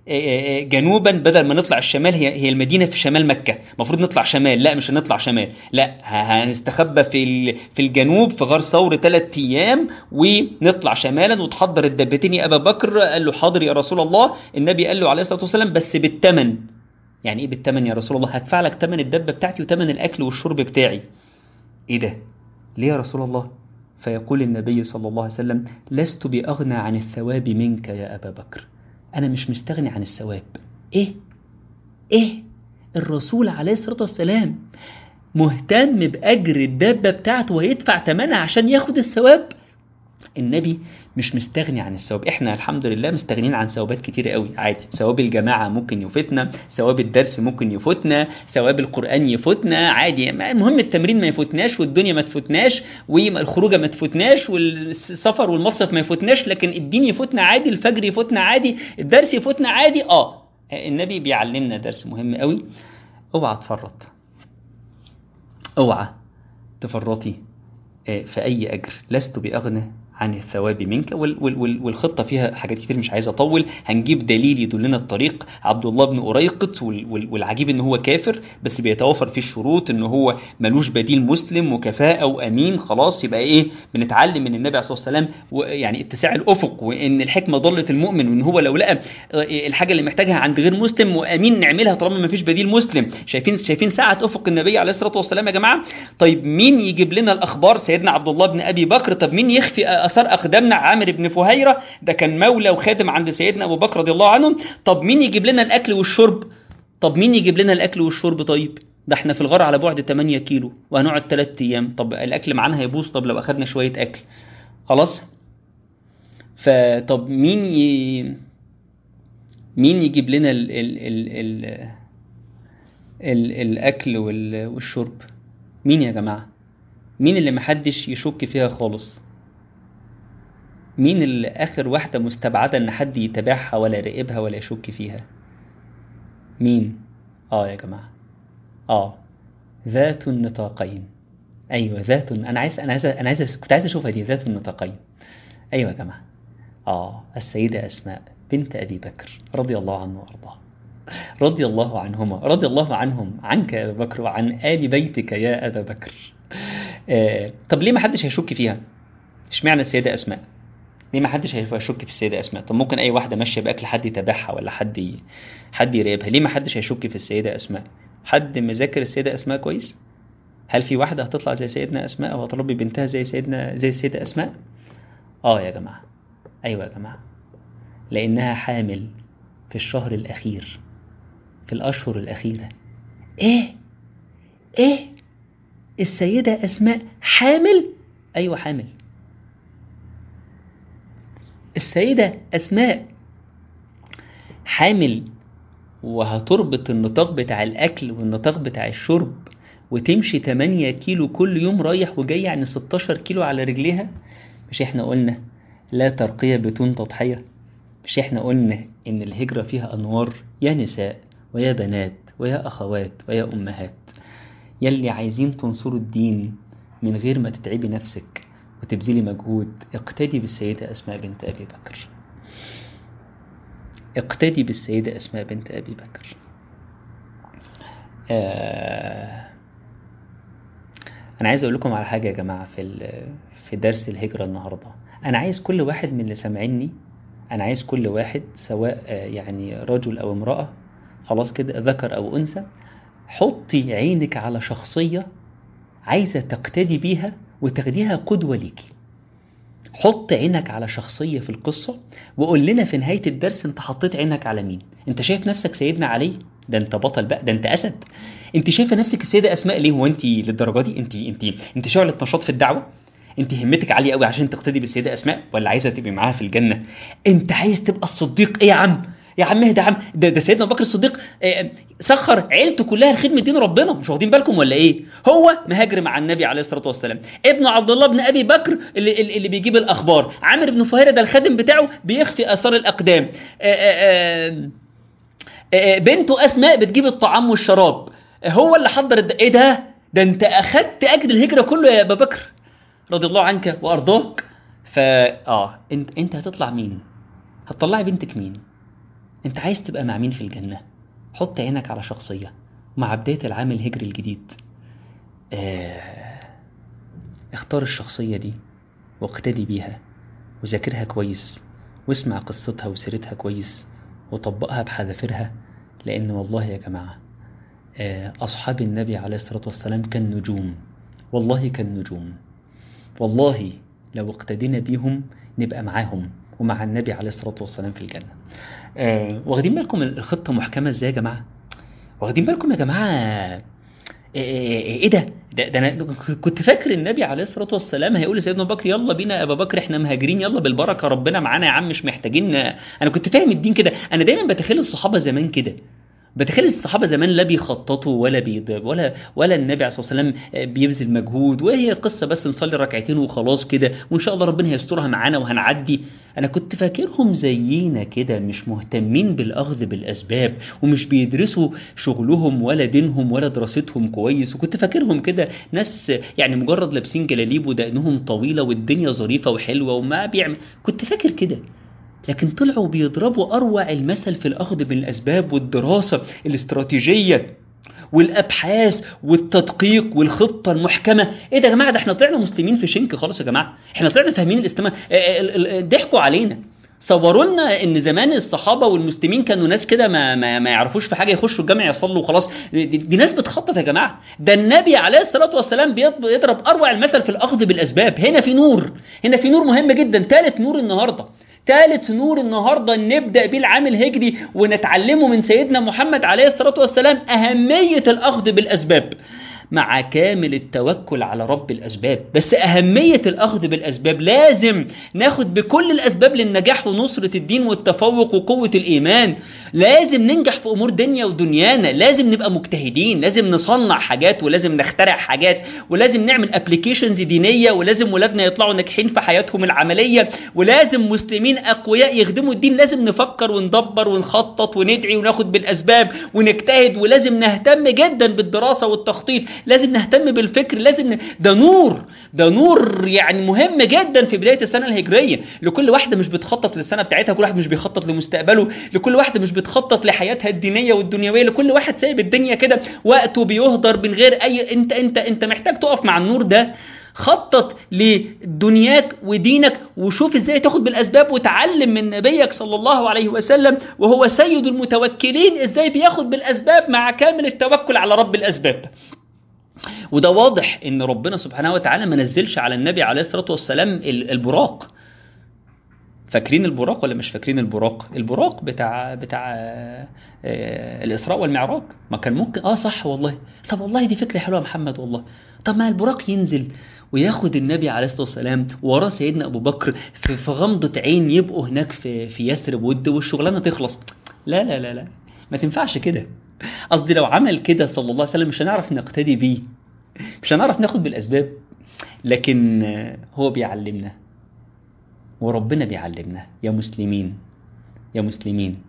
آه، آه، جنوبا بدل ما نطلع الشمال هي هي المدينه في شمال مكه المفروض نطلع شمال لا مش هنطلع شمال لا ه- هنستخبى في ال- في الجنوب في غار ثور ثلاث ايام ونطلع شمالا وتحضر الدبتين يا ابا بكر قال له حاضر يا رسول الله النبي قال له عليه الصلاه والسلام بس بالثمن يعني ايه بالثمن يا رسول الله هدفع لك ثمن الدبه بتاعتي وثمن الاكل والشرب بتاعي ايه ده ليه يا رسول الله فيقول النبي صلى الله عليه وسلم لست باغنى عن الثواب منك يا ابا بكر انا مش مستغني عن الثواب ايه ايه الرسول عليه الصلاه والسلام مهتم باجر الدابه بتاعته ويدفع ثمنها عشان ياخد الثواب النبي مش مستغني عن الثواب احنا الحمد لله مستغنين عن ثوابات كتير قوي عادي ثواب الجماعه ممكن يفوتنا ثواب الدرس ممكن يفوتنا ثواب القران يفوتنا عادي المهم التمرين ما يفوتناش والدنيا ما تفوتناش والخروجه ما تفوتناش والسفر والمصيف ما يفوتناش لكن الدين يفوتنا عادي الفجر يفوتنا عادي الدرس يفوتنا عادي اه النبي بيعلمنا درس مهم قوي اوعى تفرط اوعى تفرطي آه، في اي اجر لست باغنى عن الثواب منك وال وال وال والخطه فيها حاجات كتير مش عايز اطول هنجيب دليل يدلنا الطريق عبد الله بن أريقط وال وال والعجيب ان هو كافر بس بيتوافر فيه الشروط ان هو ملوش بديل مسلم وكفاءه وامين خلاص يبقى ايه بنتعلم من النبي عليه الصلاه والسلام يعني اتساع الافق وان الحكمه ضلت المؤمن وان هو لو لقى آه، الحاجه اللي محتاجها عند غير مسلم وامين نعملها طالما ما فيش بديل مسلم شايفين شايفين سعه افق النبي عليه الصلاه والسلام يا جماعه طيب مين يجيب لنا الاخبار سيدنا عبد الله بن ابي بكر طب مين يخفي اثار اقدامنا عامر بن فهيره ده كان مولى وخادم عند سيدنا ابو بكر رضي الله عنه طب مين يجيب لنا الاكل والشرب طب مين يجيب لنا الاكل والشرب طيب ده احنا في الغار على بعد 8 كيلو وهنقعد 3 ايام طب الاكل معانا هيبوظ طب لو اخدنا شويه اكل خلاص فطب مين ي... مين يجيب لنا ال... ال... ال... ال... ال... الاكل وال... والشرب مين يا جماعه مين اللي محدش يشك فيها خالص مين اللي اخر واحده مستبعده ان حد يتابعها ولا يراقبها ولا يشك فيها مين اه يا جماعه اه ذات النطاقين ايوه ذات انا عايز انا عايز انا عايز كنت عايز اشوفها دي ذات النطاقين ايوه يا جماعه اه السيده اسماء بنت ابي بكر رضي الله عنه وارضاه رضي الله عنهما رضي الله عنهم عنك يا ابا بكر وعن ال بيتك يا ابا بكر آه طب ليه ما حدش هيشك فيها اشمعنى السيده اسماء ليه ما حدش هيشك في السيده اسماء طب ممكن اي واحده ماشيه باكل حد يتابعها ولا حد ي... حد يراقبها ليه ما حدش هيشك في السيده اسماء حد مذاكر السيده اسماء كويس هل في واحده هتطلع زي سيدنا اسماء او هتربي بنتها زي سيدنا زي السيده اسماء اه يا جماعه ايوه يا جماعه لانها حامل في الشهر الاخير في الاشهر الاخيره ايه ايه السيده اسماء حامل ايوه حامل السيدة أسماء حامل وهتربط النطاق بتاع الأكل والنطاق بتاع الشرب وتمشي 8 كيلو كل يوم رايح وجاي يعني 16 كيلو على رجليها مش احنا قلنا لا ترقية بدون تضحية مش احنا قلنا ان الهجرة فيها أنوار يا نساء ويا بنات ويا أخوات ويا أمهات يلي عايزين تنصروا الدين من غير ما تتعبي نفسك وتبذلي مجهود اقتدي بالسيدة أسماء بنت أبي بكر اقتدي بالسيدة أسماء بنت أبي بكر آه أنا عايز أقول لكم على حاجة يا جماعة في في درس الهجرة النهاردة أنا عايز كل واحد من اللي سامعيني أنا عايز كل واحد سواء يعني رجل أو امرأة خلاص كده ذكر أو أنثى حطي عينك على شخصية عايزة تقتدي بيها وتاخديها قدوة ليكي حط عينك على شخصية في القصة وقول لنا في نهاية الدرس انت حطيت عينك على مين انت شايف نفسك سيدنا علي ده انت بطل بقى ده انت اسد انت شايفه نفسك السيدة اسماء ليه هو انت للدرجة دي انت انت انت شعلة نشاط في الدعوة انت همتك عالية قوي عشان تقتدي بالسيدة اسماء ولا عايزة تبقي معاها في الجنة انت عايز تبقى الصديق ايه يا عم يا عم اهدى يا عم ده, ده سيدنا ابو بكر الصديق سخر عيلته كلها لخدمه دين ربنا مش واخدين بالكم ولا ايه هو مهاجر مع النبي عليه الصلاه والسلام ابن عبد الله بن ابي بكر اللي, اللي بيجيب الاخبار عامر بن فهيره ده الخادم بتاعه بيخفي اثار الاقدام آآ آآ بنته اسماء بتجيب الطعام والشراب هو اللي حضر الد... ايه ده ده انت اخدت اجر الهجره كله يا ابا بكر رضي الله عنك وارضاك فا اه انت انت هتطلع مين هتطلعي بنتك مين انت عايز تبقى مع مين في الجنة حط عينك على شخصية مع بداية العام الهجري الجديد آه... اختار الشخصية دي واقتدي بيها وذاكرها كويس واسمع قصتها وسيرتها كويس وطبقها بحذافيرها لأن والله يا جماعة آه، أصحاب النبي عليه الصلاة والسلام كالنجوم والله كالنجوم والله لو اقتدينا بيهم نبقى معاهم ومع النبي عليه الصلاة والسلام في الجنة آه، واخدين بالكم الخطة محكمة ازاي يا جماعة واخدين بالكم يا جماعة ايه إيه ده ده, ده انا كنت فاكر النبي عليه الصلاه والسلام هيقول لسيدنا ابو بكر يلا بينا يا ابا بكر احنا مهاجرين يلا بالبركه ربنا معانا يا عم مش محتاجين انا كنت فاهم الدين كده انا دايما بتخيل الصحابه زمان كده بتخيل الصحابة زمان لا بيخططوا ولا بيضرب ولا ولا النبي عليه الصلاة والسلام بيبذل مجهود وهي قصة بس نصلي ركعتين وخلاص كده وإن شاء الله ربنا هيسترها معانا وهنعدي أنا كنت فاكرهم زينا كده مش مهتمين بالأخذ بالأسباب ومش بيدرسوا شغلهم ولا دينهم ولا دراستهم كويس وكنت فاكرهم كده ناس يعني مجرد لابسين جلاليب ودقنهم طويلة والدنيا ظريفة وحلوة وما بيعمل كنت فاكر كده لكن طلعوا بيضربوا أروع المثل في الأخذ بالأسباب والدراسة الاستراتيجية والابحاث والتدقيق والخطه المحكمه ايه ده يا جماعه ده احنا طلعنا مسلمين في شنك خالص يا جماعه احنا طلعنا فاهمين الاستماع ضحكوا علينا صوروا لنا ان زمان الصحابه والمسلمين كانوا ناس كده ما, ما, ما يعرفوش في حاجه يخشوا الجامع يصلوا وخلاص دي, دي ناس بتخطط يا جماعه ده النبي عليه الصلاه والسلام بيضرب اروع المثل في الاخذ بالاسباب هنا في نور هنا في نور مهم جدا ثالث نور النهارده ثالث نور النهارده نبدا بيه العام الهجري ونتعلمه من سيدنا محمد عليه الصلاه والسلام اهميه الاخذ بالاسباب مع كامل التوكل على رب الأسباب بس أهمية الأخذ بالأسباب لازم ناخد بكل الأسباب للنجاح ونصرة الدين والتفوق وقوة الإيمان لازم ننجح في أمور دنيا ودنيانا لازم نبقى مجتهدين لازم نصنع حاجات ولازم نخترع حاجات ولازم نعمل ابلكيشنز دينية ولازم ولادنا يطلعوا ناجحين في حياتهم العملية ولازم مسلمين أقوياء يخدموا الدين لازم نفكر وندبر ونخطط وندعي وناخد بالأسباب ونجتهد ولازم نهتم جدا بالدراسة والتخطيط لازم نهتم بالفكر لازم ن... ده نور ده نور يعني مهم جدا في بدايه السنه الهجريه لكل واحده مش بتخطط للسنه بتاعتها كل واحد مش بيخطط لمستقبله لكل واحده مش بتخطط لحياتها الدينيه والدنيويه لكل واحد سايب الدنيا كده وقته بيهدر من غير اي انت انت انت محتاج تقف مع النور ده خطط لدنياك ودينك وشوف ازاي تاخد بالاسباب وتعلم من نبيك صلى الله عليه وسلم وهو سيد المتوكلين ازاي بياخد بالاسباب مع كامل التوكل على رب الاسباب وده واضح ان ربنا سبحانه وتعالى ما نزلش على النبي عليه الصلاه والسلام البراق فاكرين البراق ولا مش فاكرين البراق البراق بتاع بتاع آه الاسراء والمعراج ما كان ممكن اه صح والله طب والله دي فكره حلوه يا محمد والله طب ما البراق ينزل وياخد النبي عليه الصلاه والسلام وراه سيدنا ابو بكر في, في غمضه عين يبقوا هناك في في يثرب ود والشغلانه تخلص لا لا لا لا ما تنفعش كده قصدي لو عمل كده صلى الله عليه وسلم مش هنعرف نقتدي بيه مش هنعرف ناخد بالاسباب لكن هو بيعلمنا وربنا بيعلمنا يا مسلمين يا مسلمين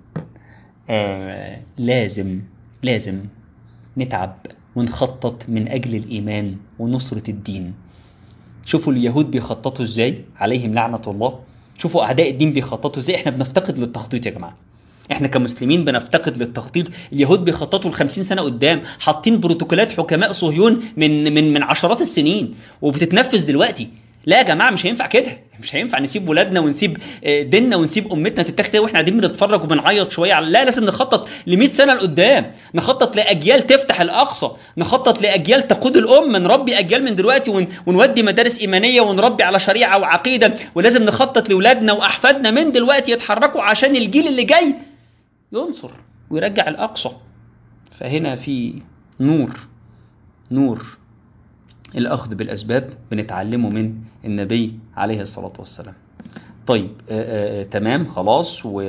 آه لازم لازم نتعب ونخطط من اجل الايمان ونصره الدين شوفوا اليهود بيخططوا ازاي عليهم لعنه الله شوفوا اعداء الدين بيخططوا ازاي احنا بنفتقد للتخطيط يا جماعه احنا كمسلمين بنفتقد للتخطيط اليهود بيخططوا ل 50 سنه قدام حاطين بروتوكولات حكماء صهيون من من من عشرات السنين وبتتنفذ دلوقتي لا يا جماعه مش هينفع كده مش هينفع نسيب ولادنا ونسيب ديننا ونسيب امتنا تتاخد واحنا قاعدين بنتفرج وبنعيط شويه على لا لازم نخطط ل 100 سنه لقدام نخطط لاجيال تفتح الاقصى نخطط لاجيال تقود الامه نربي اجيال من دلوقتي ون... ونودي مدارس ايمانيه ونربي على شريعه وعقيده ولازم نخطط لاولادنا واحفادنا من دلوقتي يتحركوا عشان الجيل اللي جاي ينصر ويرجع الأقصى فهنا في نور نور الأخذ بالأسباب بنتعلمه من النبي عليه الصلاة والسلام طيب آآ آآ تمام خلاص و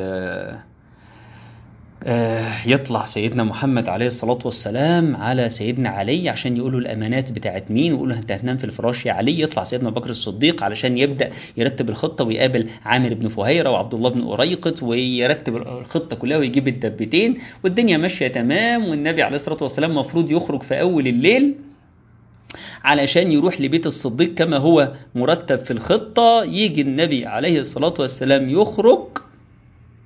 يطلع سيدنا محمد عليه الصلاة والسلام على سيدنا علي عشان يقولوا الأمانات بتاعت مين ويقولوا أنت هتنام في الفراش يا علي يطلع سيدنا بكر الصديق علشان يبدأ يرتب الخطة ويقابل عامر بن فهيرة وعبد الله بن أريقط ويرتب الخطة كلها ويجيب الدبتين والدنيا ماشية تمام والنبي عليه الصلاة والسلام مفروض يخرج في أول الليل علشان يروح لبيت الصديق كما هو مرتب في الخطة يجي النبي عليه الصلاة والسلام يخرج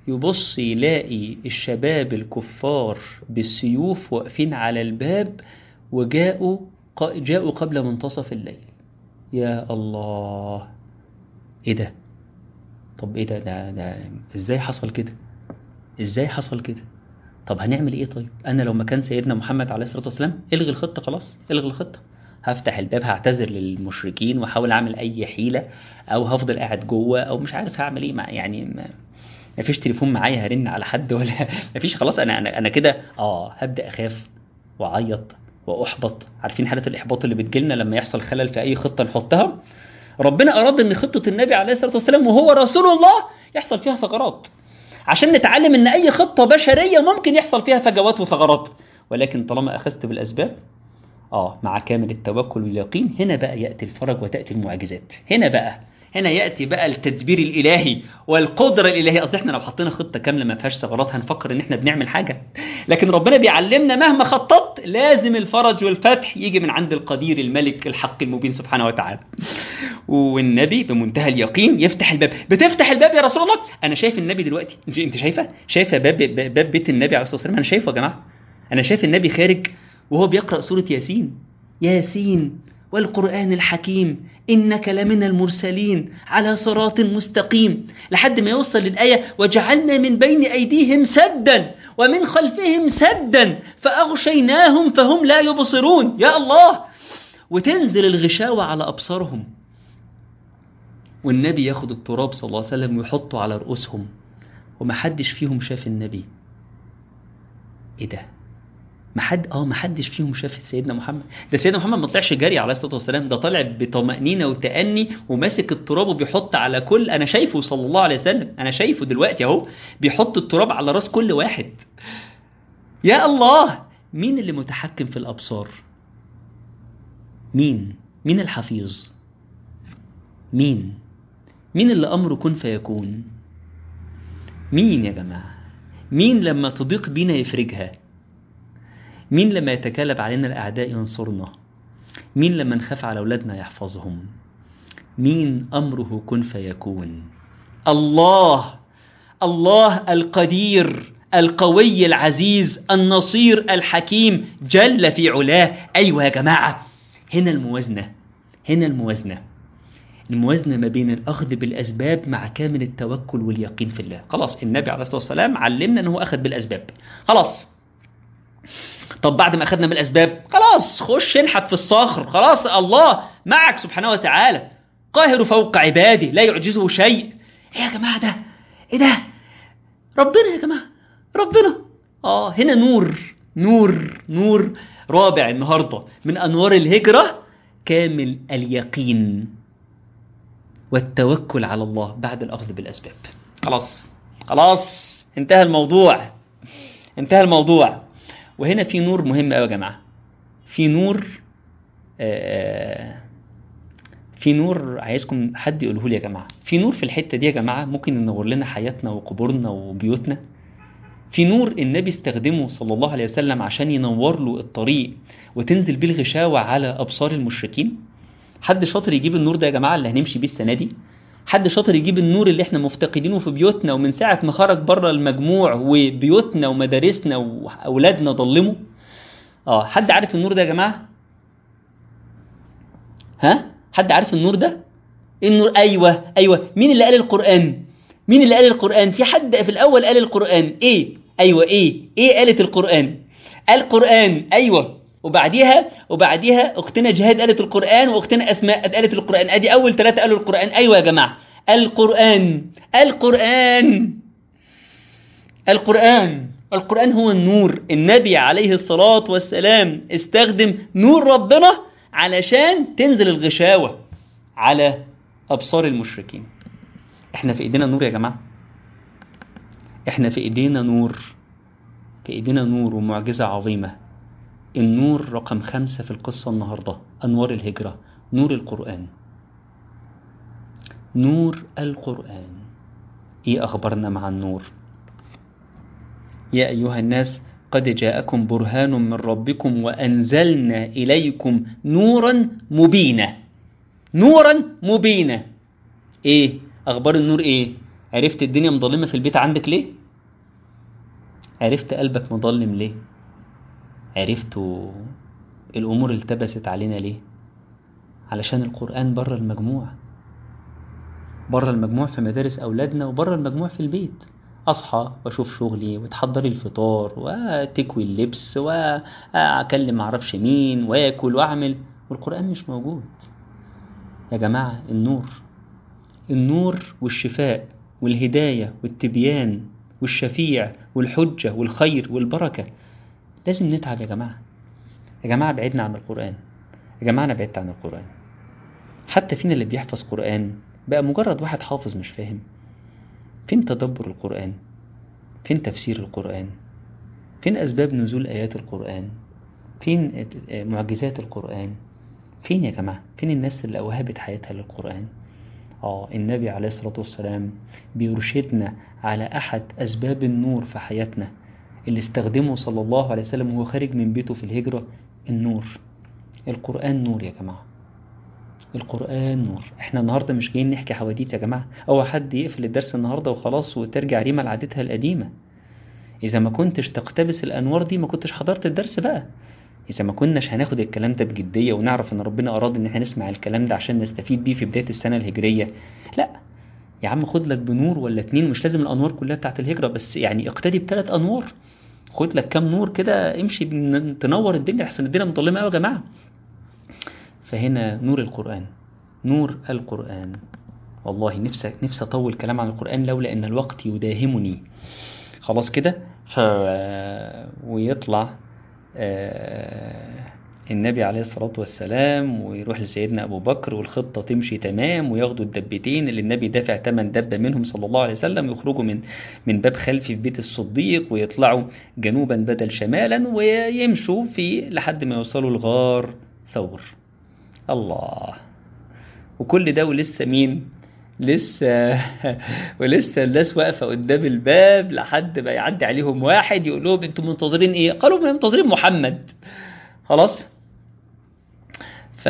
يبص يلاقي الشباب الكفار بالسيوف واقفين على الباب وجاءوا جاءوا قبل منتصف الليل يا الله ايه ده طب ايه ده ده, ده ازاي حصل كده ازاي حصل كده طب هنعمل ايه طيب انا لو مكان سيدنا محمد عليه الصلاه والسلام الغي الخطه خلاص الغي الخطه هفتح الباب هعتذر للمشركين واحاول اعمل اي حيله او هفضل قاعد جوه او مش عارف هعمل ايه مع يعني ما ما فيش تليفون معايا هرن على حد ولا ما فيش خلاص انا انا انا كده اه هبدا اخاف واعيط واحبط عارفين حاله الاحباط اللي بتجيلنا لما يحصل خلل في اي خطه نحطها ربنا اراد ان خطه النبي عليه الصلاه والسلام وهو رسول الله يحصل فيها ثغرات عشان نتعلم ان اي خطه بشريه ممكن يحصل فيها فجوات وثغرات ولكن طالما اخذت بالاسباب اه مع كامل التوكل واليقين هنا بقى ياتي الفرج وتاتي المعجزات هنا بقى هنا ياتي بقى التدبير الالهي والقدره الالهيه اصل احنا لو حطينا خطه كامله ما فيهاش ثغرات هنفكر ان احنا بنعمل حاجه لكن ربنا بيعلمنا مهما خططت لازم الفرج والفتح يجي من عند القدير الملك الحق المبين سبحانه وتعالى والنبي بمنتهى اليقين يفتح الباب بتفتح الباب يا رسول الله انا شايف النبي دلوقتي انت انت شايفه شايفه باب باب بيت النبي عليه الصلاه والسلام انا شايفه يا جماعه انا شايف النبي خارج وهو بيقرا سوره ياسين ياسين والقرآن الحكيم إنك لمن المرسلين على صراط مستقيم لحد ما يوصل للآية وجعلنا من بين أيديهم سدا ومن خلفهم سدا فأغشيناهم فهم لا يبصرون يا الله وتنزل الغشاوة على أبصارهم والنبي ياخد التراب صلى الله عليه وسلم ويحطه على رؤوسهم ومحدش فيهم شاف النبي ايه ده ما حد اه ما حدش فيهم شاف سيدنا محمد ده سيدنا محمد ما طلعش جري عليه الصلاه والسلام ده طالع بطمانينه وتاني وماسك التراب وبيحط على كل انا شايفه صلى الله عليه وسلم انا شايفه دلوقتي اهو بيحط التراب على راس كل واحد يا الله مين اللي متحكم في الابصار مين مين الحفيظ مين مين اللي امره كن فيكون مين يا جماعه مين لما تضيق بينا يفرجها مين لما يتكالب علينا الأعداء ينصرنا مين لما نخاف على أولادنا يحفظهم مين أمره كن فيكون الله الله القدير القوي العزيز النصير الحكيم جل في علاه أيوة يا جماعة هنا الموازنة هنا الموازنة الموازنة ما بين الأخذ بالأسباب مع كامل التوكل واليقين في الله خلاص النبي عليه الصلاة والسلام علمنا أنه أخذ بالأسباب خلاص طب بعد ما اخذنا بالاسباب خلاص خش انحت في الصخر خلاص الله معك سبحانه وتعالى قاهر فوق عباده لا يعجزه شيء ايه يا جماعه ده ايه ده ربنا يا جماعه ربنا اه هنا نور نور نور رابع النهارده من انوار الهجره كامل اليقين والتوكل على الله بعد الاخذ بالاسباب خلاص خلاص انتهى الموضوع انتهى الموضوع وهنا في نور مهم قوي يا جماعه في نور آه في نور عايزكم حد يقوله لي يا جماعه في نور في الحته دي يا جماعه ممكن ينور لنا حياتنا وقبورنا وبيوتنا في نور النبي استخدمه صلى الله عليه وسلم عشان ينور له الطريق وتنزل بيه الغشاوه على ابصار المشركين حد شاطر يجيب النور ده يا جماعه اللي هنمشي بيه السنه دي حد شاطر يجيب النور اللي احنا مفتقدينه في بيوتنا ومن ساعة ما خرج بره المجموع وبيوتنا ومدارسنا وأولادنا ضلموا اه حد عارف النور ده يا جماعة ها حد عارف النور ده النور ايوه ايوه مين اللي قال القرآن مين اللي قال القرآن في حد في الأول قال القرآن ايه ايوه ايه ايه قالت القرآن القرآن ايوه وبعديها وبعديها اختنا جهاد قالت القرآن واختنا اسماء قالت القرآن ادي اول ثلاثة قالوا القرآن ايوه يا جماعة القرآن القرآن القرآن القرآن هو النور النبي عليه الصلاة والسلام استخدم نور ربنا علشان تنزل الغشاوة على أبصار المشركين احنا في ايدينا نور يا جماعة احنا في ايدينا نور في ايدينا نور ومعجزة عظيمة النور رقم خمسة في القصة النهاردة أنوار الهجرة نور القرآن نور القرآن إيه أخبرنا مع النور يا أيها الناس قد جاءكم برهان من ربكم وأنزلنا إليكم نورا مبينا نورا مبينا إيه أخبار النور إيه عرفت الدنيا مظلمة في البيت عندك ليه عرفت قلبك مظلم ليه عرفت الأمور التبست علينا ليه علشان القرآن بره المجموع بره المجموع في مدارس أولادنا وبره المجموع في البيت أصحى وأشوف شغلي وتحضري الفطار وتكوي اللبس وأكلم معرفش مين وآكل وأعمل والقرآن مش موجود يا جماعة النور النور والشفاء والهداية والتبيان والشفيع والحجة والخير والبركة لازم نتعب يا جماعة يا جماعة بعدنا عن القرآن يا جماعة أنا بعدت عن القرآن حتى فينا اللي بيحفظ قرآن بقى مجرد واحد حافظ مش فاهم فين تدبر القرآن فين تفسير القرآن فين أسباب نزول آيات القرآن فين معجزات القرآن فين يا جماعة فين الناس اللي أوهبت حياتها للقرآن آه النبي عليه الصلاة والسلام بيرشدنا على أحد أسباب النور في حياتنا اللي استخدمه صلى الله عليه وسلم وهو خارج من بيته في الهجرة النور القرآن نور يا جماعة القرآن نور احنا النهاردة مش جايين نحكي حواديت يا جماعة أو حد يقفل الدرس النهاردة وخلاص وترجع ريما لعادتها القديمة إذا ما كنتش تقتبس الأنوار دي ما كنتش حضرت الدرس بقى إذا ما كناش هناخد الكلام ده بجدية ونعرف إن ربنا أراد إن احنا نسمع الكلام ده عشان نستفيد بيه في بداية السنة الهجرية لا يا عم خد لك بنور ولا اتنين مش لازم الأنوار كلها بتاعت الهجرة بس يعني اقتدي بثلاث أنوار خد لك كام نور كده امشي تنور الدنيا أحسن الدنيا مظلمة أوي يا جماعة فهنا نور القرآن نور القرآن والله نفسي نفسي أطول كلام عن القرآن لولا أن الوقت يداهمني خلاص كده ف... ويطلع النبي عليه الصلاة والسلام ويروح لسيدنا أبو بكر والخطة تمشي تمام وياخدوا الدبتين اللي النبي دافع تمن دبة منهم صلى الله عليه وسلم يخرجوا من من باب خلفي في بيت الصديق ويطلعوا جنوبا بدل شمالا ويمشوا في لحد ما يوصلوا لغار ثور الله وكل ده ولسه مين لسه ولسه الناس واقفه قدام الباب لحد ما يعدي عليهم واحد يقول لهم انتم منتظرين ايه قالوا منتظرين محمد خلاص ف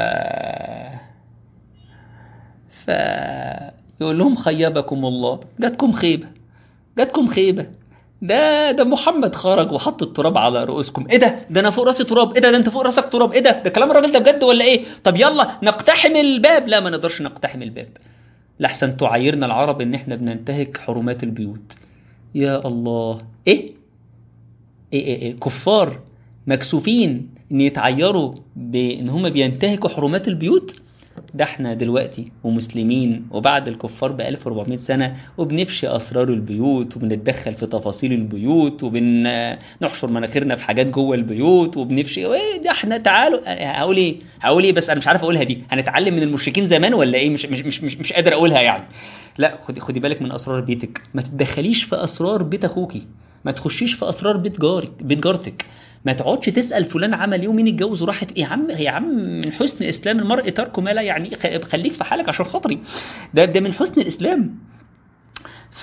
ف يقول لهم خيبكم الله جاتكم خيبه جاتكم خيبه ده ده محمد خرج وحط التراب على رؤوسكم ايه ده ده انا فوق راسي تراب ايه ده ده انت فوق راسك تراب ايه ده ده كلام الراجل ده بجد ولا ايه طب يلا نقتحم الباب لا ما نقدرش نقتحم الباب لحسن تعايرنا العرب ان احنا بننتهك حرمات البيوت يا الله ايه ايه ايه, إيه؟ كفار مكسوفين ان يتعيروا بان هم بينتهكوا حرمات البيوت ده احنا دلوقتي ومسلمين وبعد الكفار ب 1400 سنة وبنفشي أسرار البيوت وبنتدخل في تفاصيل البيوت وبنحشر مناخيرنا في حاجات جوه البيوت وبنفشي ايه ده احنا تعالوا هقول ايه هقول ايه بس انا مش عارف اقولها دي هنتعلم من المشركين زمان ولا ايه مش مش مش مش, مش قادر اقولها يعني لا خدي خدي بالك من اسرار بيتك ما تتدخليش في اسرار بيت اخوكي ما تخشيش في اسرار بيت جارك بيت جارتك ما تقعدش تسال فلان عمل ايه ومين اتجوز وراحت ايه يا عم يا عم من حسن اسلام المرء ترك ما لا يعني خليك في حالك عشان خاطري ده ده من حسن الاسلام ف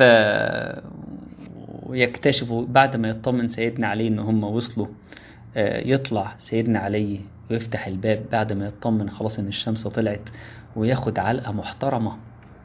ويكتشفوا بعد ما يطمن سيدنا علي ان هم وصلوا يطلع سيدنا علي ويفتح الباب بعد ما يطمن خلاص ان الشمس طلعت وياخد علقه محترمه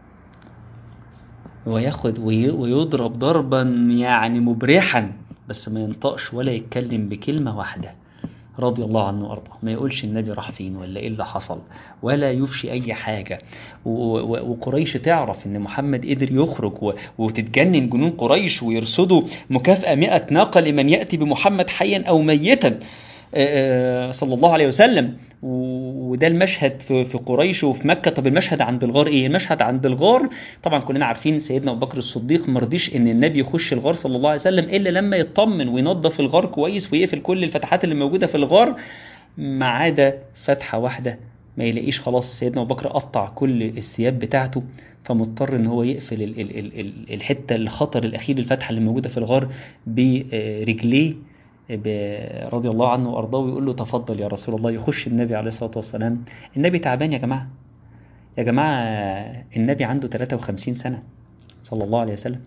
وياخد ويضرب ضربا يعني مبرحا بس ما ينطقش ولا يتكلم بكلمة واحدة رضي الله عنه وارضاه ما يقولش النبي راح فين ولا ايه اللي حصل ولا يفشي اي حاجة وقريش تعرف ان محمد قدر يخرج وتتجنن جنون قريش ويرصدوا مكافأة مئة ناقة لمن يأتي بمحمد حيا او ميتا صلى الله عليه وسلم وده المشهد في قريش وفي مكة طب المشهد عند الغار ايه المشهد عند الغار طبعا كلنا عارفين سيدنا ابو بكر الصديق مرضيش ان النبي يخش الغار صلى الله عليه وسلم الا لما يطمن وينظف الغار كويس ويقفل كل الفتحات اللي موجودة في الغار ما عدا فتحة واحدة ما يلاقيش خلاص سيدنا ابو بكر قطع كل الثياب بتاعته فمضطر ان هو يقفل ال ال ال ال الحته الخطر الاخير الفتحه اللي موجوده في الغار برجليه رضي الله عنه وارضاه ويقول له تفضل يا رسول الله يخش النبي عليه الصلاه والسلام النبي تعبان يا جماعه يا جماعه النبي عنده 53 سنه صلى الله عليه وسلم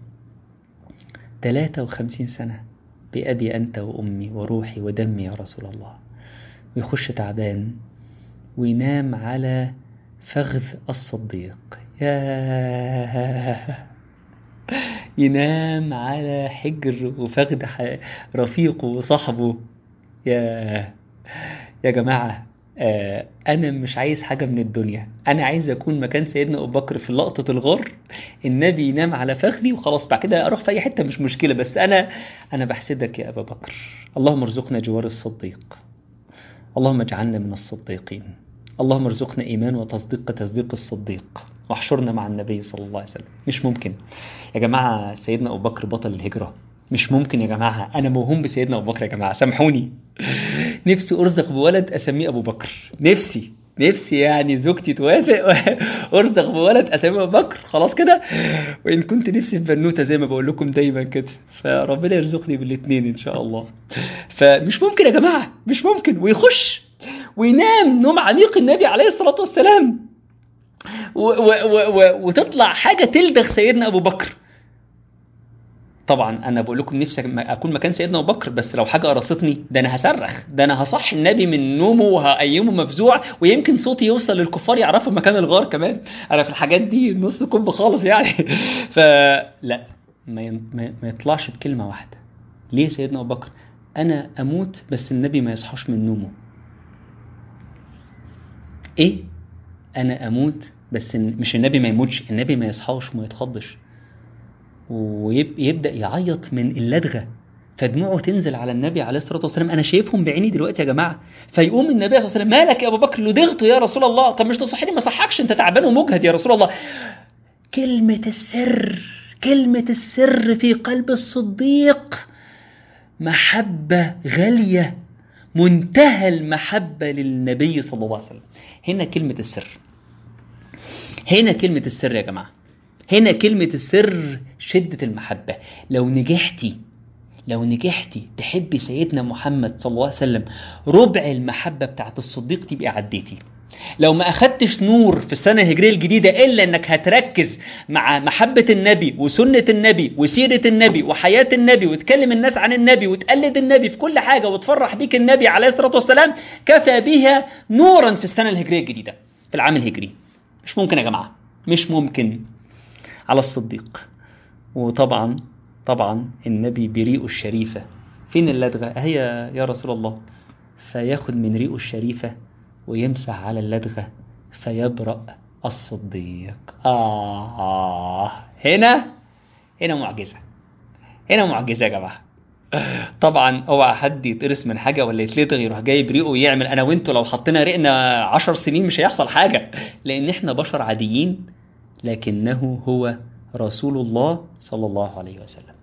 53 سنه بأبي أنت وأمي وروحي ودمي يا رسول الله ويخش تعبان وينام على فخذ الصديق يا ينام على حجر وفخذ ح- رفيقه وصاحبه يا يا جماعة آه أنا مش عايز حاجة من الدنيا أنا عايز أكون مكان سيدنا أبو بكر في لقطة الغار النبي ينام على فخذي وخلاص بعد كده أروح في أي حتة مش مشكلة بس أنا أنا بحسدك يا أبا بكر اللهم ارزقنا جوار الصديق اللهم اجعلنا من الصديقين اللهم ارزقنا إيمان وتصديق تصديق الصديق واحشرنا مع النبي صلى الله عليه وسلم مش ممكن يا جماعة سيدنا أبو بكر بطل الهجرة مش ممكن يا جماعة أنا موهوم بسيدنا أبو بكر يا جماعة سامحوني نفسي أرزق بولد أسميه أبو بكر نفسي نفسي يعني زوجتي توافق وارزق بولد اسميه ابو بكر خلاص كده وان كنت نفسي في بنوته زي ما بقول لكم دايما كده فربنا يرزقني بالاثنين ان شاء الله فمش ممكن يا جماعه مش ممكن ويخش وينام نوم عميق النبي عليه الصلاه والسلام و و و و وتطلع حاجه تلدغ سيدنا ابو بكر طبعا انا بقول لكم نفسي اكون مكان سيدنا ابو بكر بس لو حاجه قرصتني ده انا هصرخ ده انا هصحي النبي من نومه وهقيمه مفزوع ويمكن صوتي يوصل للكفار يعرفوا مكان الغار كمان انا في الحاجات دي نص كب خالص يعني فلا ما ين- ما ما يطلعش بكلمه واحده ليه سيدنا ابو بكر انا اموت بس النبي ما يصحاش من نومه ايه انا اموت بس إن- مش النبي ما يموتش النبي ما يصحاش وما يتخضش ويبدا يعيط من اللدغه فدموعه تنزل على النبي عليه الصلاه والسلام انا شايفهم بعيني دلوقتي يا جماعه فيقوم النبي صلى الله عليه وسلم مالك يا ابو بكر لدغت يا رسول الله طب مش تصحيني ما صحكش انت تعبان ومجهد يا رسول الله كلمه السر كلمه السر في قلب الصديق محبه غاليه منتهى المحبه للنبي صلى الله عليه وسلم هنا كلمه السر هنا كلمه السر يا جماعه هنا كلمة السر شدة المحبة لو نجحتي لو نجحتي تحبي سيدنا محمد صلى الله عليه وسلم ربع المحبة بتاعت الصديق تبقي عديتي لو ما أخدتش نور في السنة الهجرية الجديدة إلا إنك هتركز مع محبة النبي وسنة النبي وسيرة النبي وحياة النبي وتكلم الناس عن النبي وتقلد النبي في كل حاجة وتفرح بيك النبي عليه الصلاة والسلام كفى بها نورا في السنة الهجرية الجديدة في العام الهجري مش ممكن يا جماعة مش ممكن على الصديق وطبعا طبعا النبي بريقه الشريفة فين اللدغة هي يا رسول الله فياخد من ريقه الشريفة ويمسح على اللدغة فيبرأ الصديق آه هنا هنا معجزة هنا معجزة يا جماعة طبعا اوعى حد يتقرص من حاجه ولا يتلدغ يروح جايب ريقه ويعمل انا وانتوا لو حطينا ريقنا عشر سنين مش هيحصل حاجه لان احنا بشر عاديين لكنه هو رسول الله صلى الله عليه وسلم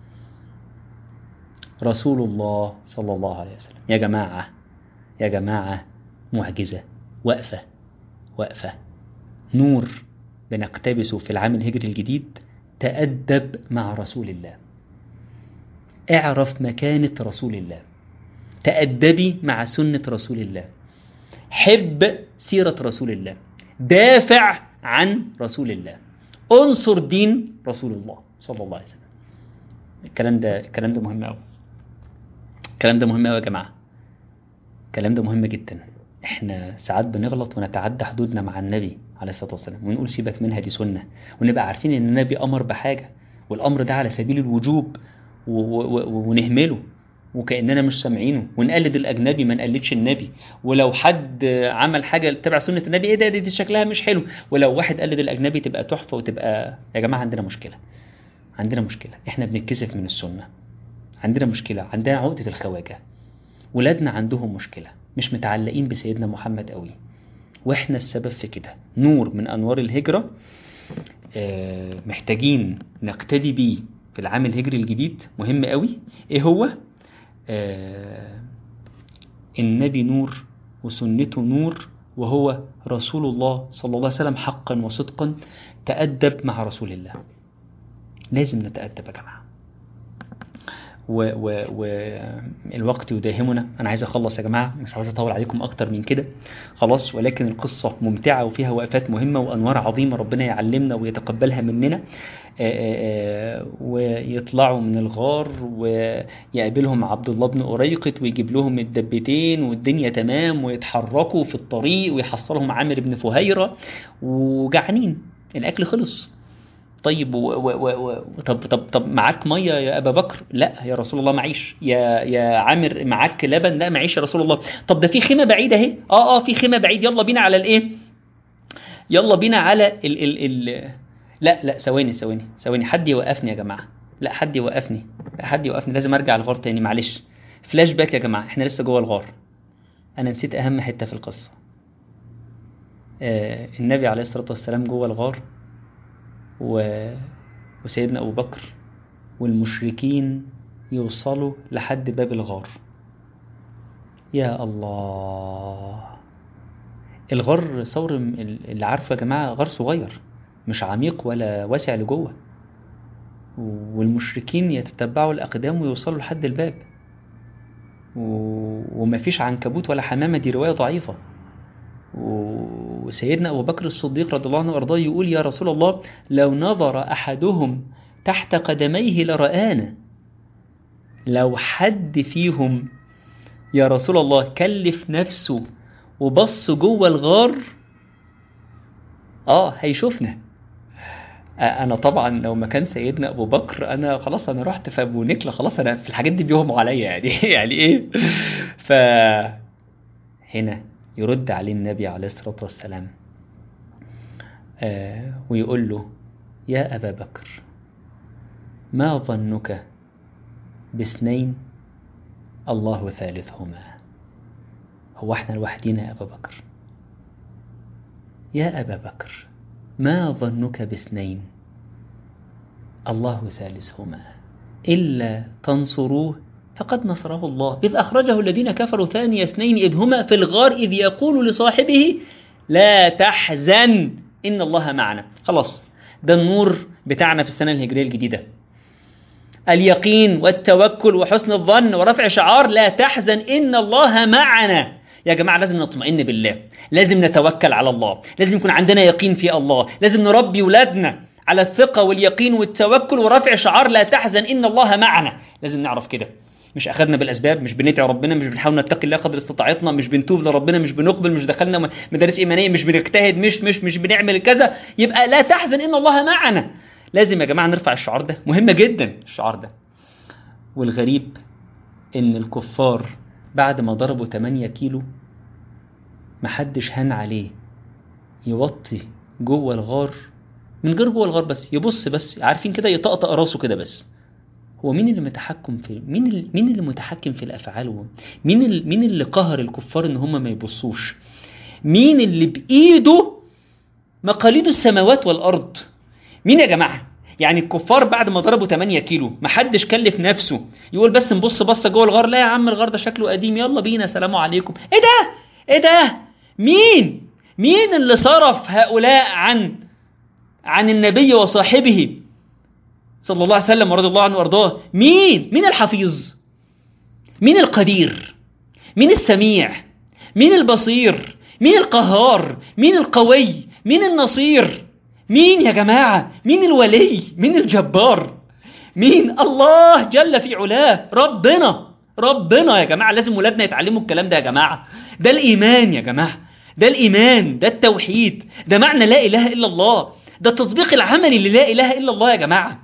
رسول الله صلى الله عليه وسلم يا جماعة يا جماعة معجزة وقفة وقفة نور بنقتبسه في العام الهجري الجديد تأدب مع رسول الله اعرف مكانة رسول الله تأدبي مع سنة رسول الله حب سيرة رسول الله دافع عن رسول الله انصر دين رسول الله صلى الله عليه وسلم الكلام ده الكلام ده مهم قوي الكلام ده مهم قوي يا جماعه الكلام ده مهم جدا احنا ساعات بنغلط ونتعدى حدودنا مع النبي عليه الصلاه والسلام ونقول سيبك منها دي سنه ونبقى عارفين ان النبي امر بحاجه والامر ده على سبيل الوجوب و- و- و- ونهمله وكاننا مش سامعينه ونقلد الاجنبي ما نقلدش النبي ولو حد عمل حاجه تبع سنه النبي ايه ده دي, دي شكلها مش حلو ولو واحد قلد الاجنبي تبقى تحفه وتبقى يا جماعه عندنا مشكله عندنا مشكله احنا بنتكسف من السنه عندنا مشكله عندنا عقده الخواجه ولادنا عندهم مشكله مش متعلقين بسيدنا محمد قوي واحنا السبب في كده نور من انوار الهجره آه، محتاجين نقتدي بيه في العام الهجري الجديد مهم قوي ايه هو آه، النبي نور وسنته نور وهو رسول الله صلى الله عليه وسلم حقا وصدقا تأدب مع رسول الله لازم نتأدب يا جماعة والوقت يداهمنا انا عايز اخلص يا جماعه مش عاوز اطول عليكم اكتر من كده خلاص ولكن القصه ممتعه وفيها وقفات مهمه وانوار عظيمه ربنا يعلمنا ويتقبلها مننا آه، آه، آه، ويطلعوا من الغار ويقابلهم عبد الله بن أريقط ويجيب لهم الدبتين والدنيا تمام ويتحركوا في الطريق ويحصلهم عامر بن فهيرة وجعانين الأكل خلص طيب و و و و طب طب طب معاك ميه يا ابا بكر لا يا رسول الله معيش يا يا عامر معاك لبن لا معيش يا رسول الله طب ده في خيمه بعيده اهي اه اه في خيمه بعيد يلا بينا على الايه يلا بينا على ال ال ال لا لا ثواني ثواني ثواني حد يوقفني يا جماعه لا حد يوقفني لا حد يوقفني لازم ارجع الغار تاني معلش فلاش باك يا جماعه احنا لسه جوه الغار انا نسيت اهم حته في القصه آه النبي عليه الصلاه والسلام جوه الغار و... وسيدنا ابو بكر والمشركين يوصلوا لحد باب الغار يا الله الغار ثور اللي عارفه يا جماعه غار صغير مش عميق ولا واسع لجوه والمشركين يتتبعوا الأقدام ويوصلوا لحد الباب و... ومفيش عنكبوت ولا حمامة دي رواية ضعيفة وسيدنا أبو بكر الصديق رضي الله عنه وأرضاه يقول يا رسول الله لو نظر أحدهم تحت قدميه لرآنا لو حد فيهم يا رسول الله كلف نفسه وبص جوه الغار اه هيشوفنا انا طبعا لو مكان سيدنا ابو بكر انا خلاص انا رحت في ابو نكله خلاص انا في الحاجات دي بيهموا عليا يعني يعني ايه ف هنا يرد عليه النبي عليه الصلاه والسلام آه ويقول له يا ابا بكر ما ظنك باثنين الله ثالثهما هو احنا لوحدينا يا ابا بكر يا ابا بكر ما ظنك باثنين الله ثالثهما إلا تنصروه فقد نصره الله إذ أخرجه الذين كفروا ثاني اثنين إذ هما في الغار إذ يقول لصاحبه لا تحزن إن الله معنا خلاص ده النور بتاعنا في السنة الهجرية الجديدة اليقين والتوكل وحسن الظن ورفع شعار لا تحزن إن الله معنا يا جماعة لازم نطمئن بالله لازم نتوكل على الله لازم يكون عندنا يقين في الله لازم نربي ولادنا على الثقة واليقين والتوكل ورفع شعار لا تحزن إن الله معنا لازم نعرف كده مش أخذنا بالأسباب مش بندعي ربنا مش بنحاول نتقي الله قدر استطاعتنا مش بنتوب لربنا مش بنقبل مش دخلنا مدارس إيمانية مش بنجتهد مش مش مش بنعمل كذا يبقى لا تحزن إن الله معنا لازم يا جماعة نرفع الشعار ده مهم جدا الشعار ده والغريب إن الكفار بعد ما ضربوا 8 كيلو محدش هان عليه يوطي جوه الغار من غير جوه الغار بس يبص بس عارفين كده يطقطق راسه كده بس هو مين اللي متحكم في مين اللي مين اللي متحكم في الافعال مين اللي مين اللي قهر الكفار ان هم ما يبصوش مين اللي بايده مقاليد السماوات والارض مين يا جماعه يعني الكفار بعد ما ضربوا 8 كيلو محدش كلف نفسه يقول بس نبص بصه جوه الغار لا يا عم الغار ده شكله قديم يلا بينا سلام عليكم ايه ده ايه ده مين مين اللي صرف هؤلاء عن عن النبي وصاحبه صلى الله عليه وسلم ورضي الله عنه وارضاه مين مين الحفيظ مين القدير مين السميع مين البصير مين القهار مين القوي مين النصير مين يا جماعة مين الولي مين الجبار مين الله جل في علاه ربنا ربنا يا جماعة لازم ولادنا يتعلموا الكلام ده يا جماعة ده الإيمان يا جماعة ده الإيمان ده التوحيد ده معنى لا إله إلا الله ده التطبيق العملي للا إله إلا الله يا جماعة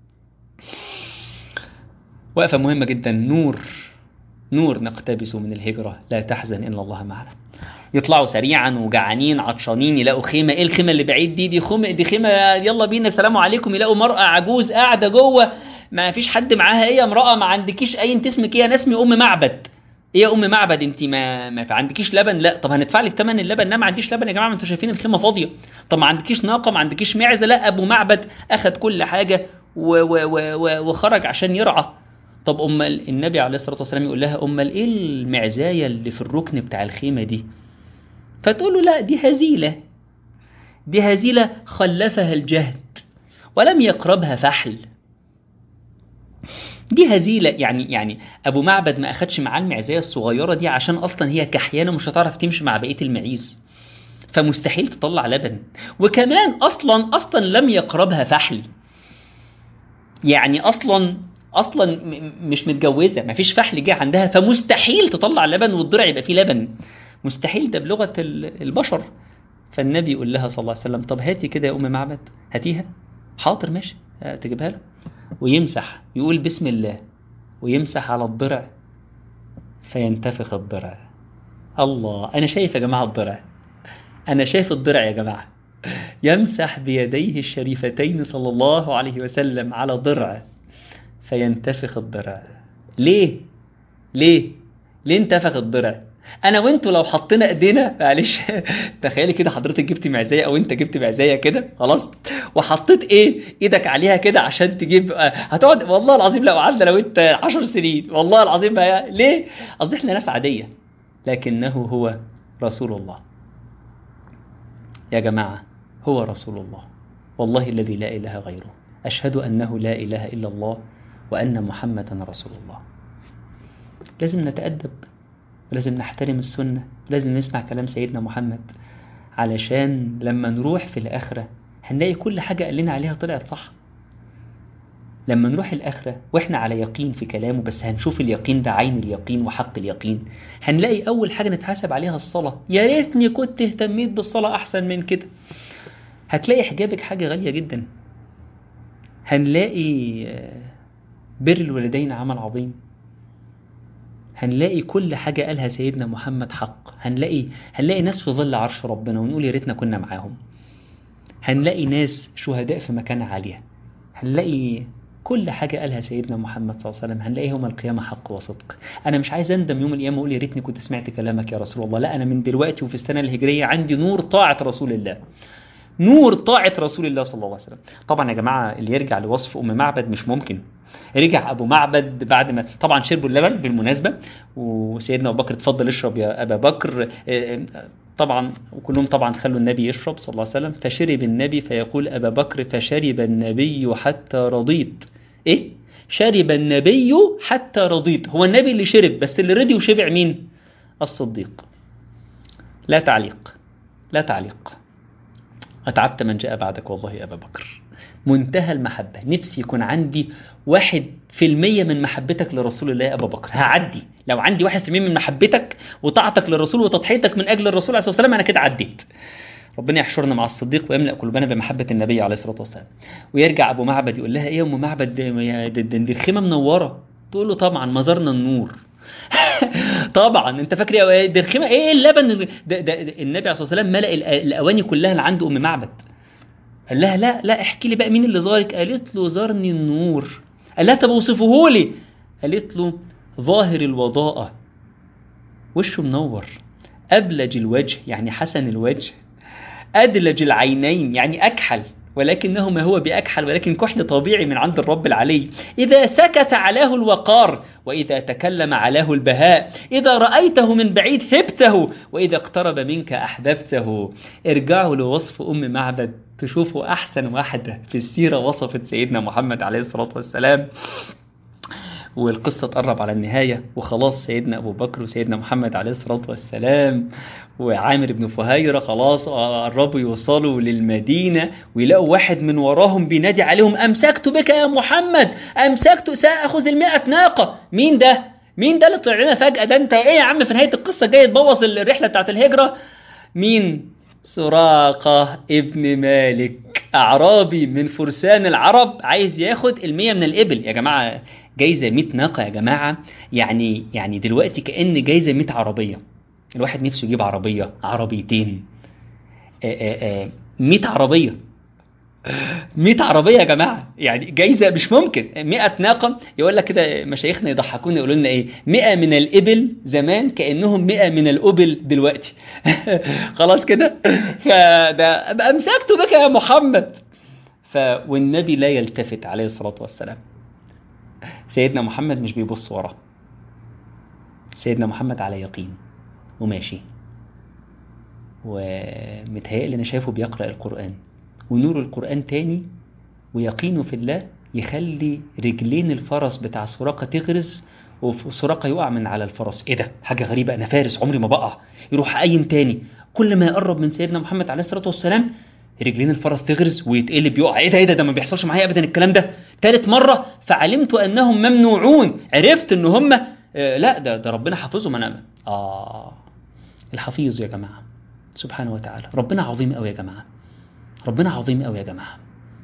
وقفة مهمة جدا نور نور نقتبس من الهجرة لا تحزن إن الله معنا يطلعوا سريعا وجعانين عطشانين يلاقوا خيمة ايه الخيمة اللي بعيد دي دي خيمة دي خيمة يلا بينا السلام عليكم يلاقوا مرأة عجوز قاعدة جوه ما فيش حد معاها ايه يا امرأة ما عندكيش اي انت اسمك ايه انا اسمي ام معبد ايه يا ام معبد انت ما ما عندكيش لبن لا طب هندفع لك ثمن اللبن لا ما عنديش لبن يا جماعه ما انتوا شايفين الخيمه فاضيه طب ما عندكيش ناقه ما عندكيش معزه لا ابو معبد اخذ كل حاجه و و و وخرج عشان يرعى طب امال النبي عليه الصلاه والسلام يقول لها امال ايه المعزايه اللي في الركن بتاع الخيمه دي فتقول له لا دي هزيله دي هزيله خلفها الجهد ولم يقربها فحل دي هزيله يعني يعني ابو معبد ما اخدش معاه المعزايه الصغيره دي عشان اصلا هي كحيانه مش هتعرف تمشي مع بقيه المعيز فمستحيل تطلع لبن وكمان اصلا اصلا لم يقربها فحل يعني اصلا اصلا مش متجوزه ما فيش فحل جه عندها فمستحيل تطلع لبن والضرع يبقى فيه لبن مستحيل ده بلغه البشر فالنبي يقول لها صلى الله عليه وسلم طب هاتي كده يا ام معبد هاتيها حاضر ماشي آه، تجيبها له ويمسح يقول بسم الله ويمسح على الضرع فينتفخ الضرع الله انا شايف يا جماعه الضرع انا شايف الضرع يا جماعه يمسح بيديه الشريفتين صلى الله عليه وسلم على ضرع فينتفخ الضرع ليه ليه ليه انتفخ الضرع انا وانتوا لو حطينا ايدينا معلش تخيلي كده حضرتك جبتي معزيه او انت جبت معزيه كده خلاص وحطيت ايه ايدك عليها كده عشان تجيب آه، هتقعد والله العظيم لو قعدنا لو انت 10 سنين والله العظيم بقى ليه قصدي احنا ناس عاديه لكنه هو رسول الله يا جماعه هو رسول الله والله الذي لا اله غيره اشهد انه لا اله الا الله وان محمدا رسول الله لازم نتأدب ولازم نحترم السنة ولازم نسمع كلام سيدنا محمد علشان لما نروح في الآخرة هنلاقي كل حاجة قال لنا عليها طلعت صح لما نروح الآخرة وإحنا على يقين في كلامه بس هنشوف اليقين ده عين اليقين وحق اليقين هنلاقي أول حاجة نتحاسب عليها الصلاة يا ريتني كنت اهتميت بالصلاة أحسن من كده هتلاقي حجابك حاجة غالية جدا هنلاقي آه، بر الوالدين عمل عظيم هنلاقي كل حاجة قالها سيدنا محمد حق هنلاقي هنلاقي ناس في ظل عرش ربنا ونقول يا ريتنا كنا معاهم هنلاقي ناس شهداء في مكان عالية هنلاقي كل حاجة قالها سيدنا محمد صلى الله عليه وسلم هنلاقي يوم القيامة حق وصدق أنا مش عايز أندم يوم القيامة أقول يا ريتني كنت سمعت كلامك يا رسول الله لا أنا من دلوقتي وفي السنة الهجرية عندي نور طاعة رسول الله نور طاعة رسول الله صلى الله عليه وسلم طبعا يا جماعة اللي يرجع لوصف أم معبد مش ممكن رجع أبو معبد بعد ما طبعا شربوا اللبن بالمناسبة وسيدنا أبو بكر اتفضل اشرب يا أبا بكر آه، طبعا وكلهم طبعا خلوا النبي يشرب صلى الله عليه وسلم فشرب النبي فيقول أبا بكر فشرب النبي حتى رضيت إيه؟ شرب النبي حتى رضيت هو النبي اللي شرب بس اللي رضي وشبع مين؟ الصديق لا تعليق لا تعليق أتعبت من جاء بعدك والله يا أبا بكر منتهى المحبة نفسي يكون عندي واحد في المية من محبتك لرسول الله يا أبا بكر هعدي لو عندي واحد في المية من محبتك وطاعتك للرسول وتضحيتك من أجل الرسول عليه الصلاة والسلام أنا كده عديت ربنا يحشرنا مع الصديق ويملأ قلوبنا بمحبة النبي عليه الصلاة والسلام ويرجع أبو معبد يقول لها إيه يا أم معبد دي, دي, دي, دي الخيمة منورة تقول له طبعا مزارنا النور طبعا انت فاكر يا دي الخيمه ايه اللبن ده, ده, ده النبي عليه الصلاه والسلام ملأ الاواني كلها اللي عند ام معبد قال لها لا لا احكي لي بقى مين اللي زارك قالت له زارني النور قال لها طب اوصفه لي قالت له ظاهر الوضاءة وشه منور أبلج الوجه يعني حسن الوجه أدلج العينين يعني أكحل ولكنه ما هو بأكحل ولكن كحل طبيعي من عند الرب العلي إذا سكت علاه الوقار وإذا تكلم علاه البهاء إذا رأيته من بعيد هبته وإذا اقترب منك أحببته ارجعوا لوصف أم معبد تشوفوا أحسن واحدة في السيرة وصفت سيدنا محمد عليه الصلاة والسلام والقصة تقرب على النهاية وخلاص سيدنا أبو بكر وسيدنا محمد عليه الصلاة والسلام وعامر بن فهيرة خلاص قربوا يوصلوا للمدينة ويلاقوا واحد من وراهم بينادي عليهم أمسكت بك يا محمد أمسكت سأخذ المئة ناقة مين ده؟ مين ده اللي طلع لنا فجأة ده أنت إيه يا عم في نهاية القصة جاي تبوظ الرحلة بتاعت الهجرة؟ مين؟ سراقة ابن مالك أعرابي من فرسان العرب عايز ياخد المية من الإبل يا جماعة جايزة 100 ناقة يا جماعة يعني يعني دلوقتي كأن جايزة 100 عربية الواحد نفسه يجيب عربية عربيتين 100 عربية 100 عربية يا جماعة يعني جايزة مش ممكن 100 ناقة يقول لك كده مشايخنا يضحكونا يقولوا لنا ايه 100 من الإبل زمان كأنهم 100 من الأبل دلوقتي خلاص كده فده أمسكت بك يا محمد ف والنبي لا يلتفت عليه الصلاة والسلام سيدنا محمد مش بيبص وراه سيدنا محمد على يقين وماشي ومتهيألي أنا شايفه بيقرأ القرآن ونور القرآن تاني ويقينه في الله يخلي رجلين الفرس بتاع سراقة تغرز وسراقة يقع من على الفرس ايه ده حاجة غريبة انا فارس عمري ما بقع يروح قايم تاني كل ما يقرب من سيدنا محمد عليه الصلاة والسلام رجلين الفرس تغرز ويتقلب يقع ايه ده ايه ده ده ما بيحصلش معايا ابدا الكلام ده ثالث مرة فعلمت انهم ممنوعون عرفت ان هم آه لا ده ده ربنا حافظهم انا اه الحفيظ يا جماعة سبحانه وتعالى ربنا عظيم قوي يا جماعة ربنا عظيم قوي يا جماعة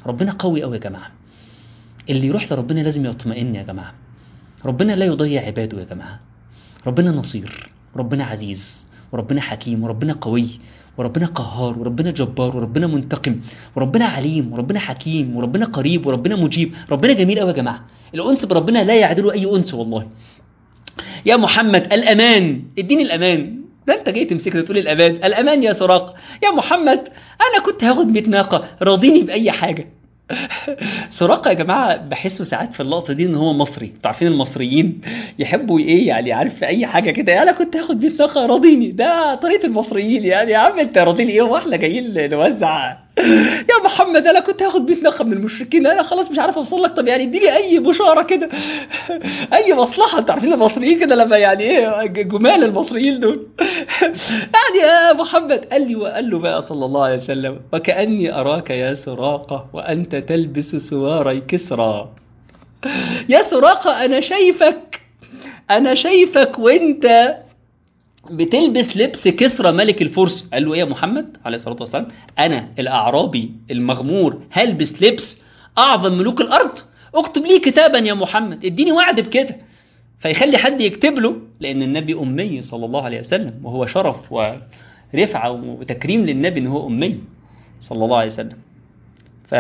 ربنا قوي قوي يا جماعة اللي يروح لربنا لازم يطمئن يا جماعة ربنا لا يضيع عباده يا جماعة ربنا نصير وربنا عزيز وربنا حكيم وربنا قوي وربنا قهار وربنا جبار وربنا منتقم وربنا عليم وربنا حكيم وربنا قريب وربنا مجيب ربنا جميل قوي يا جماعة الأنس بربنا لا يعدله أي أنس والله يا محمد الأمان اديني الأمان ده انت جاي تمسكني تقول الامان الامان يا سراق يا محمد انا كنت هاخد 100 ناقه راضيني باي حاجه سراقه يا جماعه بحسه ساعات في اللقطه دي ان هو مصري انتوا عارفين المصريين يحبوا ايه يعني عارف في اي حاجه كده انا كنت هاخد 100 ناقه راضيني ده طريقه المصريين يعني يا عم انت راضيني ايه واحنا جايين نوزع يا محمد انا كنت هاخد 100 ناقه من المشركين انا خلاص مش عارف اوصل لك طب يعني اديني اي بشاره كده اي مصلحه انتوا عارفين المصريين كده لما يعني ايه جمال المصريين دول يعني يا محمد قال لي وقال له بقى صلى الله عليه وسلم وكاني اراك يا سراقه وانت تلبس سواري كسرى يا سراقه انا شايفك انا شايفك وانت بتلبس لبس كسرى ملك الفرس قال له ايه يا محمد عليه الصلاه والسلام انا الاعرابي المغمور هلبس لبس اعظم ملوك الارض اكتب لي كتابا يا محمد اديني وعد بكده فيخلي حد يكتب له لان النبي امي صلى الله عليه وسلم وهو شرف ورفعه وتكريم للنبي ان هو امي صلى الله عليه وسلم ف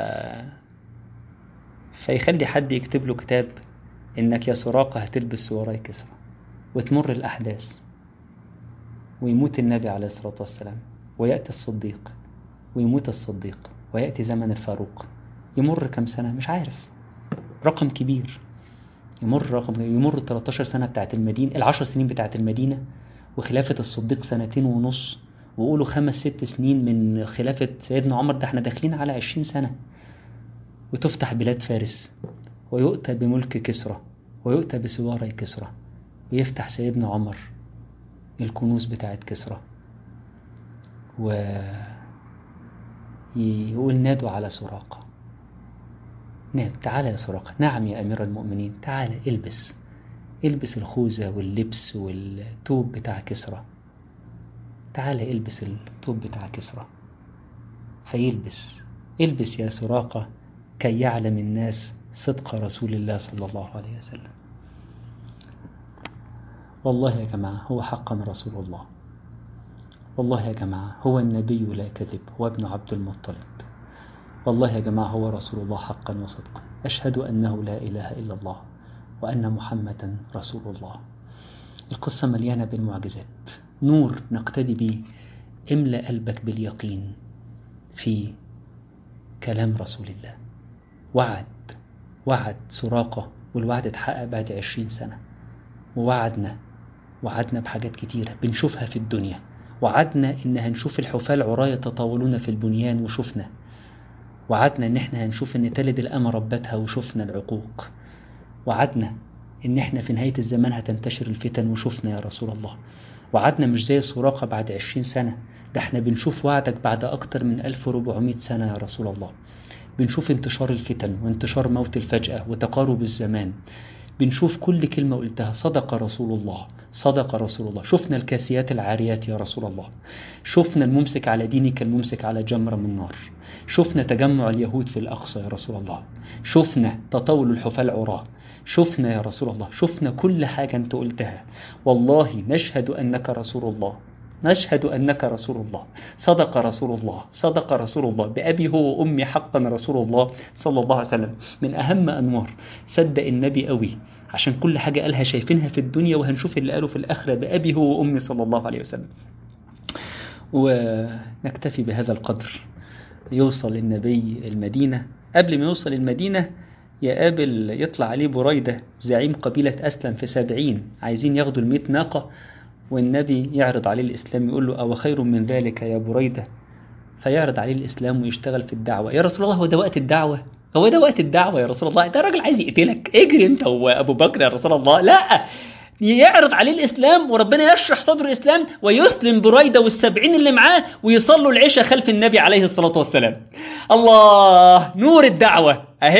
فيخلي حد يكتب له كتاب انك يا سراقه هتلبس سواري كسرى وتمر الاحداث ويموت النبي عليه الصلاة والسلام ويأتي الصديق ويموت الصديق ويأتي زمن الفاروق يمر كم سنة مش عارف رقم كبير يمر رقم يمر 13 سنة بتاعت المدينة العشر سنين بتاعت المدينة وخلافة الصديق سنتين ونص وقولوا خمس ست سنين من خلافة سيدنا عمر ده احنا داخلين على 20 سنة وتفتح بلاد فارس ويؤتى بملك كسرى ويؤتى بسواري كسرى ويفتح سيدنا عمر الكنوز بتاعت كسرى و يقول نادوا على سراقة نعم تعالى يا سراقة نعم يا أمير المؤمنين تعالى البس البس الخوذة واللبس والتوب بتاع كسرى تعالى البس التوب بتاع كسرى فيلبس البس يا سراقة كي يعلم الناس صدق رسول الله صلى الله عليه وسلم والله يا جماعة هو حقا رسول الله والله يا جماعة هو النبي لا كذب هو ابن عبد المطلب والله يا جماعة هو رسول الله حقا وصدقا أشهد أنه لا إله إلا الله وأن محمدا رسول الله القصة مليانة بالمعجزات نور نقتدي به املأ قلبك باليقين في كلام رسول الله وعد وعد سراقة والوعد اتحقق بعد عشرين سنة ووعدنا وعدنا بحاجات كتيرة بنشوفها في الدنيا وعدنا إن هنشوف الحفاة العراة يتطاولون في البنيان وشفنا وعدنا إن إحنا هنشوف إن تلد الأمة ربتها وشفنا العقوق وعدنا إن إحنا في نهاية الزمان هتنتشر الفتن وشفنا يا رسول الله وعدنا مش زي سراقة بعد عشرين سنة ده احنا بنشوف وعدك بعد أكتر من 1400 سنة يا رسول الله بنشوف انتشار الفتن وانتشار موت الفجأة وتقارب الزمان بنشوف كل كلمة قلتها صدق رسول الله صدق رسول الله شفنا الكاسيات العاريات يا رسول الله شفنا الممسك على دينك الممسك على جمرة من نار شفنا تجمع اليهود في الأقصى يا رسول الله شفنا تطاول الحفاة العراة شفنا يا رسول الله شفنا كل حاجة أنت قلتها والله نشهد أنك رسول الله نشهد أنك رسول الله صدق رسول الله صدق رسول الله بأبي هو وأمي حقا رسول الله صلى الله عليه وسلم من أهم أنوار صدق النبي قوي عشان كل حاجة قالها شايفينها في الدنيا وهنشوف اللي قاله في الآخرة بأبي هو وأمي صلى الله عليه وسلم ونكتفي بهذا القدر يوصل النبي المدينة قبل ما يوصل المدينة يقابل يطلع عليه بريدة زعيم قبيلة أسلم في سبعين عايزين ياخدوا المئة ناقة والنبي يعرض عليه الإسلام يقول له أو خير من ذلك يا بريدة فيعرض عليه الإسلام ويشتغل في الدعوة يا رسول الله هو ده وقت الدعوة هو ده وقت الدعوة يا رسول الله ده راجل عايز يقتلك اجري انت وابو بكر يا رسول الله لا يعرض عليه الإسلام وربنا يشرح صدر الإسلام ويسلم بريدة والسبعين اللي معاه ويصلوا العشاء خلف النبي عليه الصلاة والسلام الله نور الدعوة أهي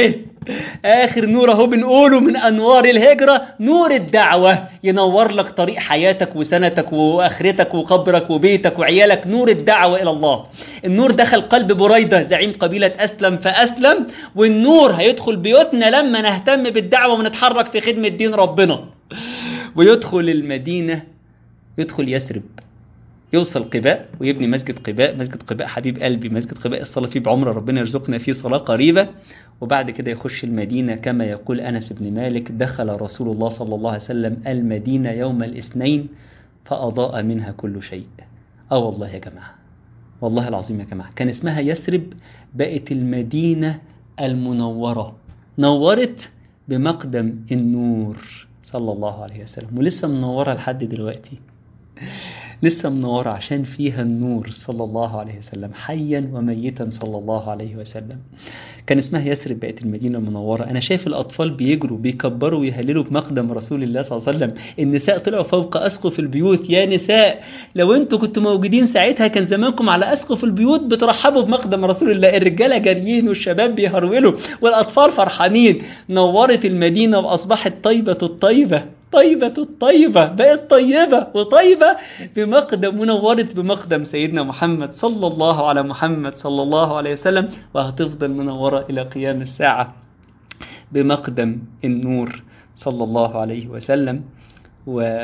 آخر نور أهو بنقوله من أنوار الهجرة نور الدعوة ينور لك طريق حياتك وسنتك وآخرتك وقبرك وبيتك وعيالك نور الدعوة إلى الله النور دخل قلب بريدة زعيم قبيلة أسلم فأسلم والنور هيدخل بيوتنا لما نهتم بالدعوة ونتحرك في خدمة دين ربنا ويدخل المدينة يدخل يثرب يوصل قباء ويبني مسجد قباء مسجد قباء حبيب قلبي مسجد قباء الصلاة فيه بعمرة ربنا يرزقنا فيه صلاة قريبة وبعد كده يخش المدينة كما يقول أنس بن مالك دخل رسول الله صلى الله عليه وسلم المدينة يوم الاثنين فأضاء منها كل شيء اه والله يا جماعة والله العظيم يا جماعة كان اسمها يثرب بقت المدينة المنورة نورت بمقدم النور صلى الله عليه وسلم ولسه منورة لحد دلوقتي لسه منورة عشان فيها النور صلى الله عليه وسلم حيا وميتا صلى الله عليه وسلم كان اسمها يثرب بقت المدينة المنورة أنا شايف الأطفال بيجروا بيكبروا ويهللوا بمقدم رسول الله صلى الله عليه وسلم النساء طلعوا فوق أسقف البيوت يا نساء لو أنتوا كنتوا موجودين ساعتها كان زمانكم على أسقف البيوت بترحبوا بمقدم رسول الله الرجالة جاريين والشباب بيهرولوا والأطفال فرحانين نورت المدينة وأصبحت طيبة الطيبة طيبة الطيبة بقت طيبة وطيبة بمقدم منورت بمقدم سيدنا محمد صلى الله على محمد صلى الله عليه وسلم وهتفضل منورة إلى قيام الساعة بمقدم النور صلى الله عليه وسلم و...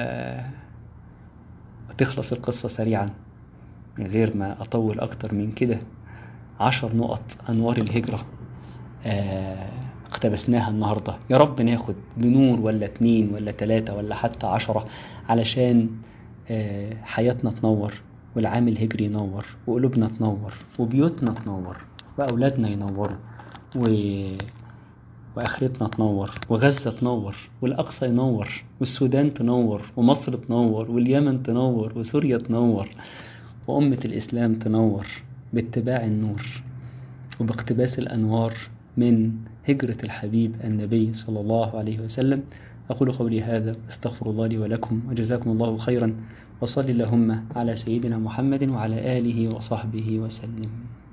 وتخلص القصة سريعا من غير ما أطول أكتر من كده عشر نقط أنوار الهجرة آه اقتبسناها النهاردة يا رب ناخد بنور ولا اتنين ولا تلاتة ولا حتى عشرة علشان حياتنا تنور والعام الهجري ينور وقلوبنا تنور وبيوتنا تنور وأولادنا ينوروا و... وآخرتنا تنور وغزة تنور والأقصى ينور والسودان تنور ومصر تنور واليمن تنور وسوريا تنور وأمة الإسلام تنور باتباع النور وباقتباس الأنوار من هجرة الحبيب النبي صلى الله عليه وسلم أقول قولي هذا استغفر الله لي ولكم وجزاكم الله خيرا وصل اللهم على سيدنا محمد وعلى آله وصحبه وسلم